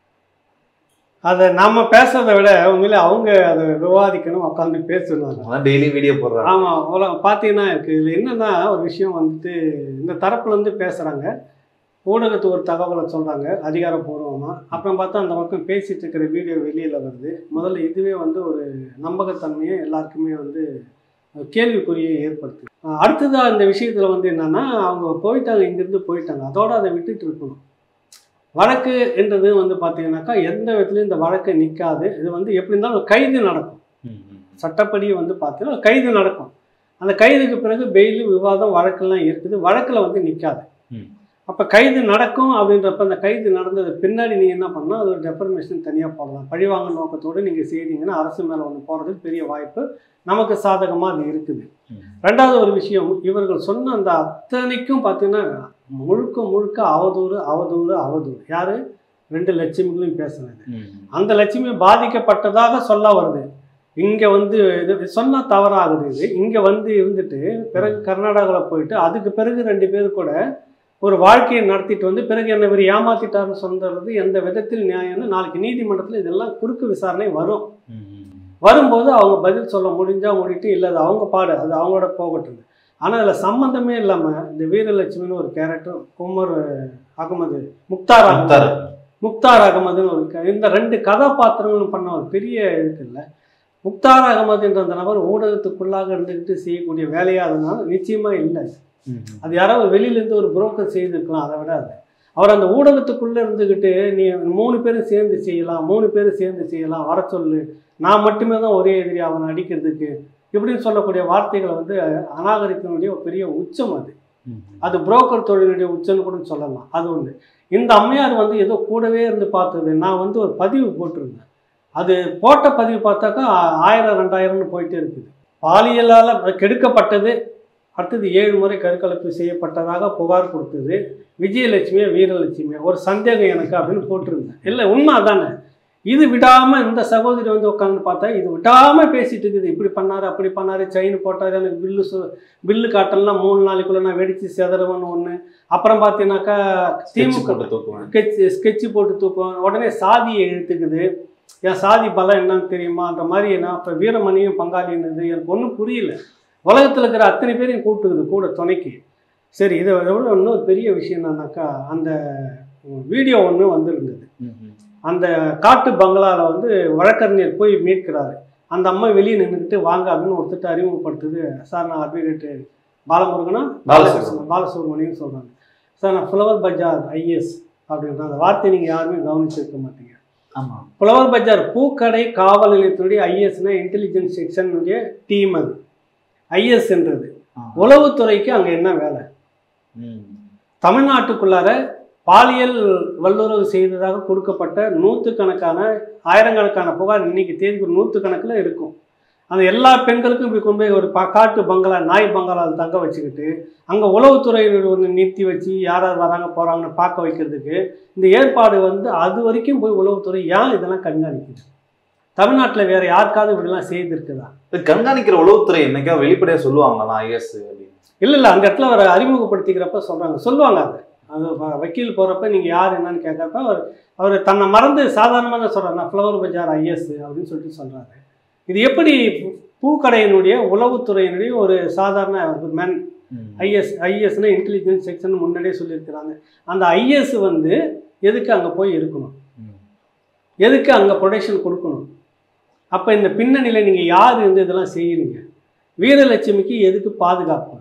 அதை நம்ம பேசுறதை விட உண்மையிலே அவங்க அதை விவாதிக்கணும் உட்காந்து பேசணும் அதான் டெய்லி வீடியோ போடுறாங்க ஆமாம் உலகம் பார்த்தீங்கன்னா இருக்குது இதில் என்னென்னா ஒரு விஷயம் வந்துட்டு இந்த தரப்புலேருந்து பேசுகிறாங்க ஊடகத்துக்கு ஒரு தகவலை சொல்கிறாங்க அதிகாரப்பூர்வமாக அப்புறம் பார்த்தா அந்த பக்கம் பேசிகிட்டு இருக்கிற வீடியோ வெளியில் வருது முதல்ல இதுவே வந்து ஒரு நம்பகத்தன்மையை எல்லாருக்குமே வந்து கேள்விக்குறியை ஏற்படுத்துது அஹ் அடுத்ததா இந்த விஷயத்தில் வந்து என்னென்னா அவங்க போயிட்டாங்க இங்கேருந்து போயிட்டாங்க அதோட அதை விட்டுட்டு இருக்கணும் வழக்கு என்றது வந்து பார்த்தீங்கன்னாக்கா எந்த விதத்துலையும் இந்த வழக்கு நிற்காது இது வந்து எப்படி இருந்தாலும் ஒரு கைது நடக்கும் சட்டப்படி வந்து பார்த்தீங்கன்னா கைது நடக்கும் அந்த கைதுக்கு பிறகு பெயில் விவாதம் வழக்கெல்லாம் இருக்குது வழக்கில் வந்து நிற்காது ம். அப்போ கைது நடக்கும் அப்படின்றப்ப அந்த கைது நடந்தது பின்னாடி நீங்கள் என்ன பண்ணால் அது ஒரு டெஃபர்மேஷன் தனியாக போடலாம் பழிவாங்க நோக்கத்தோடு நீங்கள் செய்தீங்கன்னா அரசு மேலே ஒன்று போகிறதுக்கு பெரிய வாய்ப்பு நமக்கு சாதகமாக அது இருக்குது ரெண்டாவது ஒரு விஷயம் இவர்கள் சொன்ன அந்த அத்தனைக்கும் பார்த்தீங்கன்னா முழுக்க முழுக்க அவதூறு அவதூறு அவதூறு யார் ரெண்டு லட்சுமிகளையும் பேசுனது அந்த லட்சுமி பாதிக்கப்பட்டதாக சொல்ல வருது இங்கே வந்து இது சொன்னால் தவறாகுது இது இங்கே வந்து இருந்துட்டு பிறகு கர்நாடகாவில் போயிட்டு அதுக்கு பிறகு ரெண்டு பேர் கூட ஒரு வாழ்க்கையை நடத்திட்டு வந்து பிறகு என்ன இவர் ஏமாத்திட்டாருன்னு சொல்றது எந்த விதத்தில் நியாயம்னு நாளைக்கு நீதிமன்றத்தில் இதெல்லாம் குறுக்கு விசாரணை வரும் வரும்போது அவங்க பதில் சொல்ல முடிஞ்சா முடிட்டு இல்லை அது அவங்க பாடு அது அவங்களோட போகட்டும் ஆனால் அதில் சம்மந்தமே இல்லாமல் இந்த வீரலட்சுமின்னு ஒரு கேரக்டர் குமர் அகமது முக்தார் அகமது முக்தார். முக்தார் அகமதுன்னு ஒரு க- இந்த ரெண்டு கதாபாத்திரங்களும் பண்ண ஒரு பெரிய இருக்குல்ல முக்தார் அகமது என்ற அந்த நபர் ஊடகத்துக்குள்ளாக இருந்துக்கிட்டு செய்யக்கூடிய வேலையாக அதனால நிச்சயமாக இல்லை ம். அது யாராவது வெளியிலேருந்து ஒரு புரோக்கர் செய்திருக்கலாம் அதை விட அது அவர் அந்த ஊடகத்துக்குள்ளே இருந்துக்கிட்டு நீ மூணு பேரும் சேர்ந்து செய்யலாம் மூணு பேரும் சேர்ந்து செய்யலாம் வர சொல்லு நான் மட்டுமே தான் ஒரே எதிரி அவனை அடிக்கிறதுக்கு இப்படின்னு சொல்லக்கூடிய வார்த்தைகளை வந்து அநாகரிகத்தினுடைய ஒரு பெரிய உச்சம் அது ம். அது புரோக்கர் தொழிலுடைய உச்சம்னு கூட சொல்லலாம் அது ஒன்று இந்த அம்மையார் வந்து ஏதோ கூடவே இருந்து பார்த்தது நான் வந்து ஒரு பதிவு போட்டிருந்தேன் அது போட்ட பதிவு பார்த்தாக்கா ஆ- ஆயிரம் ரெண்டாயிரம்னு போயிட்டே இருக்குது பாலியலால் கெடுக்கப்பட்டது அடுத்தது ஏழு முறை கருக்கலைப்பு செய்யப்பட்டதாக புகார் கொடுத்தது விஜயலட்சுமியா வீரலட்சுமியா ஒரு சந்தேகம் எனக்கு அப்படின்னு போட்டிருந்தேன் இல்லை உண்மை அதானே இது விடாமல் இந்த சகோதரி வந்து உட்காந்து பார்த்தா இது விடாமல் பேசிட்டு இருக்குது இப்படி பண்ணாரு அப்படி பண்ணாரு செயின் போட்டாரு எனக்கு பில்லு சு பில்லு காட்டலாம் மூணு நாளைக்குள்ள நான் வெடிச்சு செதறுவேன்னு ஒன்று அப்புறம் பார்த்தீங்கன்னாக்கா Sketch திமுக போட்டு தூக்குவேன் ஸ்கெட்ச் ஸ்கெட்சு போட்டு தூக்குவாங்க உடனே சாதியை இழுத்துக்குது என் சாதி பலம் என்னன்னு தெரியுமா அந்த மாதிரி நான் இப்போ வீரமணியும் பங்காளின்னுது எனக்கு ஒன்றும் புரியல உலகத்தில் இருக்கிற அத்தனை பேரையும் கூப்பிட்டுக்குது கூட துணைக்கு சரி இதை எவ்வளோ இன்னொரு பெரிய விஷயம் என்னன்னாக்கா அந்த வீடியோ ஒன்று வந்திருந்தது ம், ம். அந்த காட்டு பங்களாவில் வந்து வழக்கறிஞர் போய் மீட்கிறாரு அந்த அம்மா வெளியே நின்றுக்கிட்டு வாங்க அப்படின்னு ஒருத்தர் அறிமுகப்படுத்துது சார் நான் அட்வொகேட்டு பாலமுருகனா பாலசுப்ரமணியம். பாலசுப்ரமணியம் சொல்கிறாங்க சார் நான் ஃப்ளவர் பஜார் ஐஎஸ் அப்படின்ற அந்த வார்த்தையை நீங்கள் யாருமே கவனிச்சிருக்க மாட்டீங்க ஆமா புலவர் பஜார் பூக்கடை காவல் நிலையத்தினுடைய ஐஎஸ்னா இன்டெலிஜென்ஸ் செக்ஷனுடைய டீம் அது ஐஎஸ்ன்றது ஆ. உளவுத்துறைக்கு அங்கே என்ன வேலை ம். தமிழ்நாட்டுக்குள்ளார பாலியல் வல்லுறவு செய்ததாக கொடுக்கப்பட்ட நூற்றுக்கணக்கான ஆயிரக்கணக்கான புகார் இன்னைக்கு தேதிக்கு நூற்றுக்கணக்கில் இருக்கும் அந்த எல்லா பெண்களுக்கும் இப்படி கொண்டு போய் ஒரு பா காட்டு பங்களா நாய் பங்களாவில் தங்க வச்சுக்கிட்டு அங்கே உளவுத்துறையினர் ஒன்று நிறுத்தி வச்சு யார் யார் வராங்க போகிறாங்கன்னு பார்க்க வைக்கிறதுக்கு இந்த ஏற்பாடு வந்து அது வரைக்கும் போய் உளவுத்துறை ஏன் இதெல்லாம் கண்காணிக்குது தமிழ்நாட்டில் வேற யாருக்காவது இப்படிலாம் செய்திருக்குதா இது கண்காணிக்கிற உளவுத்துறை என்னைக்கா வெளிப்படையா சொல்லுவாங்களா ஐஎஸ் அப்படின்னு இல்லை இல்லை அந்த இடத்துல அவரை அறிமுகப்படுத்திக்கிறப்ப சொல்கிறாங்க சொல்லுவாங்க அது அது வ- வக்கீல் போகிறப்ப நீங்கள் யார் என்னன்னு கேட்குறப்ப அவர் அவர் தன்னை மறந்து சாதாரணமாக தான் சொல்கிறார் நான் ஃப்ளவர் பஜார் ஐஎஸ் அப்படின்னு சொல்லிட்டு சொல்கிறாரு இது எப்படி பூ- பூக்கடையினுடைய உளவுத்துறையினுடைய ஒரு சாதாரண ஒரு மென் ம். ஐஎஸ் ஐஎஸ்னா இன்டெலிஜென்ஸ் செக்ஷன் முன்னாடியே சொல்லியிருக்கிறாங்க அந்த ஐஎஸ் வந்து எதுக்கு அங்கே போய் இருக்கணும் ம். எதுக்கு அங்கே ப்ரொடெக்ஷன் கொடுக்கணும் அப்போ இந்த பின்னணியில் நீங்கள் யார் இருந்து இதெல்லாம் செய்கிறீங்க வீரலட்சுமிக்கு எதுக்கு பாதுகாப்பு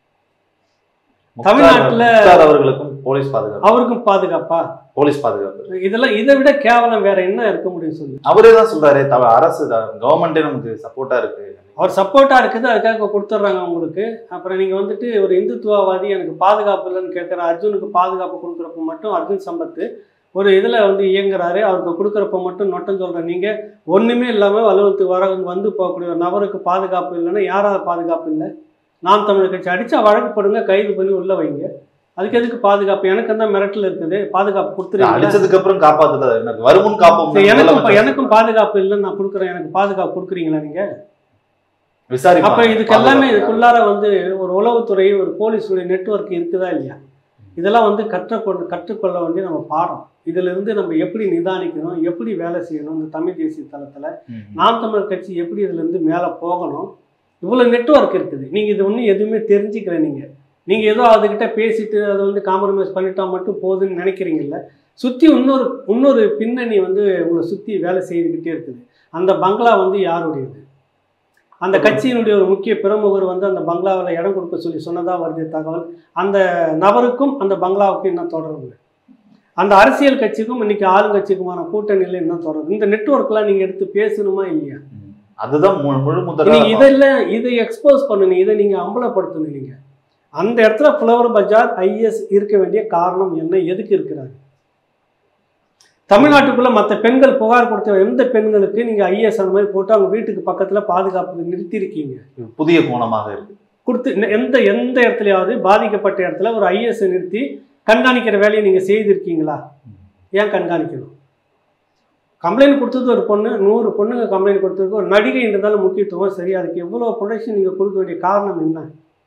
முக்தார் தமிழ்நாட்டுல- முக்தார் அவர்களுக்கும் போலீஸ் பாதுகாப்பு அவருக்கும் பாதுகாப்பா போலீஸ் பாதுகாப்பு இதெல்லாம் இதை விட கேவலம் வேற என்ன இருக்க முடியும் சொல்லு அவரே தான் சொல்றாரு தவ அரசு கவர்மெண்டே நமக்கு சப்போர்ட்டா இருக்கு அவர் சப்போர்ட்டாக இருக்குது அதுக்காக கொடுத்துட்றாங்க உங்களுக்கு அப்புறம் நீங்கள் வந்துட்டு ஒரு இந்துத்துவவாதி எனக்கு பாதுகாப்பு இல்லைன்னு கேட்குற அர்ஜுனுக்கு பாதுகாப்பு கொடுக்குறப்ப மட்டும் அர்ஜுன் சம்பத்து ஒரு இதில் வந்து இயங்குறாரு அவருக்கு கொடுக்குறப்ப மட்டும் நொட்டம் சொல்கிற நீங்கள் ஒன்றுமே இல்லாமல் வலுவத்துக்கு வர வந்து போகக்கூடிய ஒரு நபருக்கு பாதுகாப்பு இல்லைன்னா யாராவது பாதுகாப்பு இல்லை நாம் தமிழர் கட்சி அடித்தா வழக்கு போடுங்க கைது பண்ணி உள்ளே வைங்க அதுக்கு எதுக்கு பாதுகாப்பு எனக்கு தான் மிரட்டல் இருக்குது பாதுகாப்பு கொடுத்துருங்க அடிச்சதுக்கு அப்புறம் காப்பாத்துறது என்ன வருமுன் காப்போம் எனக்கும் எனக்கும் பாதுகாப்பு இல்லைன்னு நான் கொடுக்குறேன் எனக்கு பாதுகாப்பு கொடுக்குறீங்களா நீங்கள் விசாரி அப்ப இதுக்கு எல்லாமே இதுக்குள்ளார வந்து ஒரு உளவுத்துறை ஒரு போலீஸுடைய நெட்வொர்க் இருக்குதா இல்லையா இதெல்லாம் வந்து கற்றுக்கொண்டு கற்றுக்கொள்ள வேண்டிய நம்ம பாடம் இதுல இருந்து நம்ம எப்படி நிதானிக்கணும் எப்படி வேலை செய்யணும் இந்த தமிழ் தேசிய தளத்துல நாம் தமிழர் கட்சி எப்படி இதுல இருந்து மேல போகணும் இவ்வளவு நெட்வொர்க் இருக்குது நீங்க இது ஒன்றும் எதுவுமே தெரிஞ்சுக்கல நீங்க நீங்க ஏதோ அதுகிட்ட பேசிட்டு அதை வந்து காம்ப்ரமைஸ் பண்ணிட்டா மட்டும் போதுன்னு நினைக்கிறீங்கல்ல சுத்தி இன்னொரு இன்னொரு பின்னணி வந்து உங்களை சுத்தி வேலை செய்துக்கிட்டே இருக்குது அந்த பங்களா வந்து யாருடையது அந்த கட்சியினுடைய ஒரு முக்கிய பிரமுகர் வந்து அந்த பங்களாவில் இடம் கொடுக்க சொல்லி சொன்னதா வருது தகவல் அந்த நபருக்கும் அந்த பங்களாவுக்கும் என்ன தொடர்பு அந்த அரசியல் கட்சிக்கும் இன்னைக்கு ஆளுங்கட்சிக்குமான கூட்டணியில் என்ன தொடர்பு இந்த நெட்வொர்க்லாம் நீங்க எடுத்து பேசணுமா இல்லையா அதுதான் மு- முழு முதல்ல நீங்க இதெல்லாம் இதை எக்ஸ்போஸ் பண்ணணும் இதை நீங்க அம்பலப்படுத்தணும் நீங்க அந்த இடத்துல ஃப்ளவர் பஜார் ஐஎஸ் இருக்க வேண்டிய காரணம் என்ன எதுக்கு இருக்கிறாங்க தமிழ்நாட்டுக்குள்ள மற்ற பெண்கள் புகார் கொடுத்த எந்த பெண்களுக்கு நீங்க ஐஎஸ் அந்த மாதிரி போட்டு அவங்க வீட்டுக்கு பக்கத்துல பாதுகாப்பு நிறுத்தியிருக்கீங்க புதிய கோணமாக இருக்கு கொடுத்து நெ- எந்த எந்த இடத்துலயாவது பாதிக்கப்பட்ட இடத்துல ஒரு ஐஎஸ் நிறுத்தி கண்காணிக்கிற வேலையை நீங்க செய்திருக்கீங்களா ஏன் கண்காணிக்கணும் கம்ப்ளைண்ட் கொடுத்தது ஒரு பொண்ணு நூறு பொண்ணுங்க கம்ப்ளைண்ட் கொடுத்ததுக்கு ஒரு நடிகை என்றதாலும் முக்கியத்துவம் சரி அதுக்கு எவ்வளோ ப்ரொடக்ஷன் நீங்கள் கொடுக்க வேண்டிய காரணம் என்ன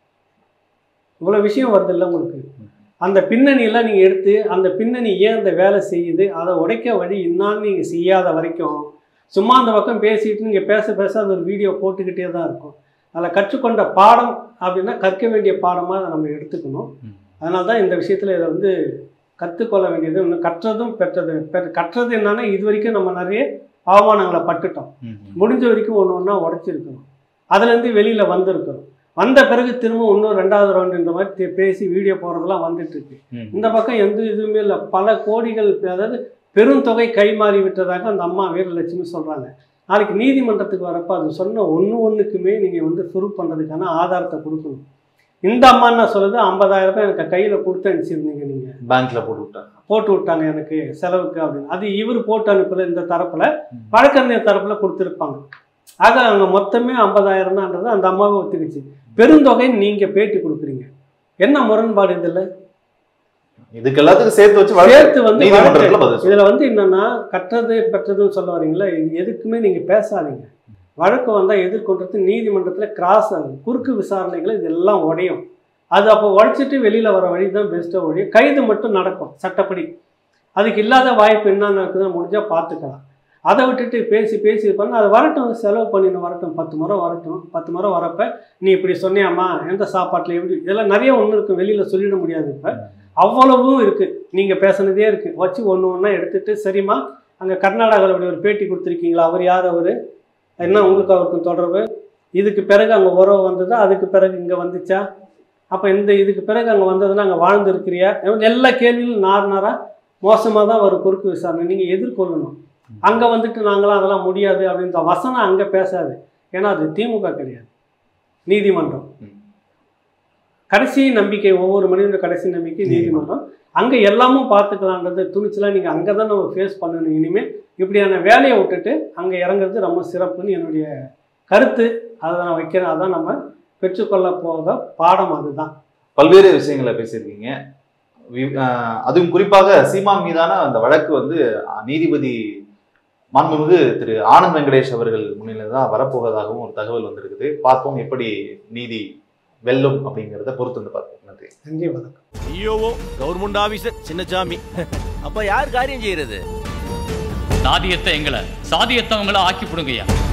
இவ்வளோ விஷயம் வருது இல்லை உங்களுக்கு அந்த பின்னணியெல்லாம் நீங்கள் எடுத்து அந்த பின்னணி ஏன் அந்த வேலை செய்யுது அதை உடைக்க வழி என்னான்னு நீங்கள் செய்யாத வரைக்கும் சும்மா அந்த பக்கம் பேசிட்டு நீங்கள் பேச பேச அது ஒரு வீடியோ போட்டுக்கிட்டே தான் இருக்கும் அதில் கற்றுக்கொண்ட பாடம் அப்படின்னா கற்க வேண்டிய பாடமாக அதை நம்ம எடுத்துக்கணும் ம். அதனால தான் இந்த விஷயத்தில் இதை வந்து கற்றுக்கொள்ள வேண்டியது இன்னும் கற்றதும் பெற்றது பெற் கற்றது என்னன்னா இது வரைக்கும் நம்ம நிறைய அவமானங்களை பட்டுட்டோம் ம், ம். முடிஞ்ச வரைக்கும் ஒன்று ஒன்றா உடச்சிருக்கணும் அதுலேருந்து வெளியில் வந்திருக்கணும் வந்த பிறகு திரும்ப இன்னும் ரெண்டாவது ரவுண்டு இந்த மாதிரி தே- பேசி வீடியோ போடுறதெல்லாம் வந்துட்டு இருக்கு ம். இந்த பக்கம் எந்த இதுவுமே இல்லை பல கோடிகள் அதாவது பெருந்தொகை கைமாறி விட்டதாக அந்த அம்மா வீரலட்சுமி சொல்கிறாங்க நாளைக்கு நீதிமன்றத்துக்கு வரப்போ அது சொன்ன ஒன்று ஒன்றுக்குமே நீங்கள் வந்து ப்ரூவ் பண்ணுறதுக்கான ஆதாரத்தை கொடுக்கணும் இந்த அம்மா என்ன சொல்லுது ஐம்பதாயிரம் ரூபாய் எனக்கு கையில் கொடுத்து அனுப்பிச்சிருந்தீங்க நீங்கள் பேங்க்ல போட்டு விட்டாங்க போட்டு விட்டாங்க எனக்கு செலவுக்கு அப்படின்னு அது இவர் போட்டு அனுப்பல இந்த தரப்புல ம். வழக்கறிஞர் தரப்புல கொடுத்துருப்பாங்க ஆக அங்க மொத்தமே ஐம்பதாயிரம் தான்ன்றது அந்த அம்மாவை ஒத்துக்குச்சு பெருந்தொகை நீங்க பேட்டி கொடுக்குறீங்க என்ன முரண்பாடு இதுல இதுக்கு எல்லாத்துக்கும் சேர்த்து வச்சு வழக்கு சேர்த்து வந்து நீதிமன்றத்துல வழக்கு- பதில் சொல்லணும். இதுல வந்து என்னன்னா கற்றது பெற்றதுன்னு சொல்ல வரீங்களா இது எதுக்குமே நீங்க பேசாதீங்க வழக்கு வந்தா எதிர்கொண்டது நீதிமன்றத்துல கிராஸ் ஆகும் குறுக்கு விசாரணைகள் இதெல்லாம் உடையும் அது அப்போ உடைச்சிட்டு வெளியில வர வழி தான் பெஸ்ட்டாக ஒழியும் கைது மட்டும் நடக்கும் சட்டப்படி அதுக்கு இல்லாத வாய்ப்பு என்ன நடக்குதுன்னு முடிஞ்சா பார்த்துக்கலாம் அதை விட்டுட்டு பேசி பேசி இது பண்ண அது வரட்டும் செலவு பண்ணின்னு வரட்டும் பத்து முறை வரட்டும் பத்து முறை வரப்ப நீ இப்படி சொன்னியாம்மா எந்த சாப்பாட்டில் எப்படி இதெல்லாம் நிறைய ஒன்று இருக்கும் வெளியில் சொல்லிட முடியாது இப்போ அவ்வளவும் இருக்குது நீங்கள் பேசுனதே இருக்குது வச்சு ஒன்று ஒன்றா எடுத்துட்டு சரிம்மா அங்கே கர்நாடகாவில் இப்படி ஒரு பேட்டி கொடுத்துருக்கீங்களா அவர் யார் அவர் என்ன உங்களுக்கு அவருக்கும் தொடர்பு இதுக்கு பிறகு அங்கே உறவு வந்ததா அதுக்கு பிறகு இங்கே வந்துச்சா அப்போ இந்த இதுக்கு பிறகு அங்கே வந்ததுன்னா அங்கே வாழ்ந்து இருக்கிறியா எல்லா கேள்வியிலும் நார் நாராக மோசமாக தான் ஒரு குறுக்கு விசாரணை நீங்கள் எதிர்கொள்ளணும் அங்கே வந்துட்டு நாங்களாம் அதெல்லாம் முடியாது அப்படின்ற வசனம் அங்கே பேசாது ஏன்னா அது திமுக கிடையாது நீதிமன்றம் ம். கடைசி நம்பிக்கை ஒவ்வொரு மனிதனோட கடைசி நம்பிக்கை நீதிமன்றம் அங்கே எல்லாமும் பார்த்துக்கலான்றது துணிச்சலாக நீங்கள் அங்கே தான் நம்ம ஃபேஸ் பண்ணணும் இனிமேல் இப்படியான வேலையை விட்டுட்டு அங்கே இறங்குறது ரொம்ப சிறப்புன்னு என்னுடைய கருத்து அதை நான் வைக்கிறேன் அதான் நம்ம பெற்றுக்கொள்ள போக பாடம் அதுதான் பல்வேறு விஷயங்களை பேசியிருக்கீங்க வி- ஆஹ் அதுவும் குறிப்பாக சீமான் மீதான அந்த வழக்கு வந்து அஹ், நீதிபதி மாண்புமிகு திரு ஆனந்த் வெங்கடேஷ் அவர்கள் முன்னிலையில் தான் வரப்போவதாகவும் ஒரு தகவல் வந்திருக்குது பார்ப்போம் எப்படி நீதி வெல்லும் அப்படிங்கிறத பொறுத்து வந்து பார்ப்போம் நன்றி நன்றி வணக்கம் ஐயோவோ கவர்மெண்ட் ஆபீசர் சின்னசாமி அப்ப யார் காரியம் செய்யறது சாதியத்தை எங்களை சாதியத்தவங்கள ஆக்கி பிடுங்கய்யா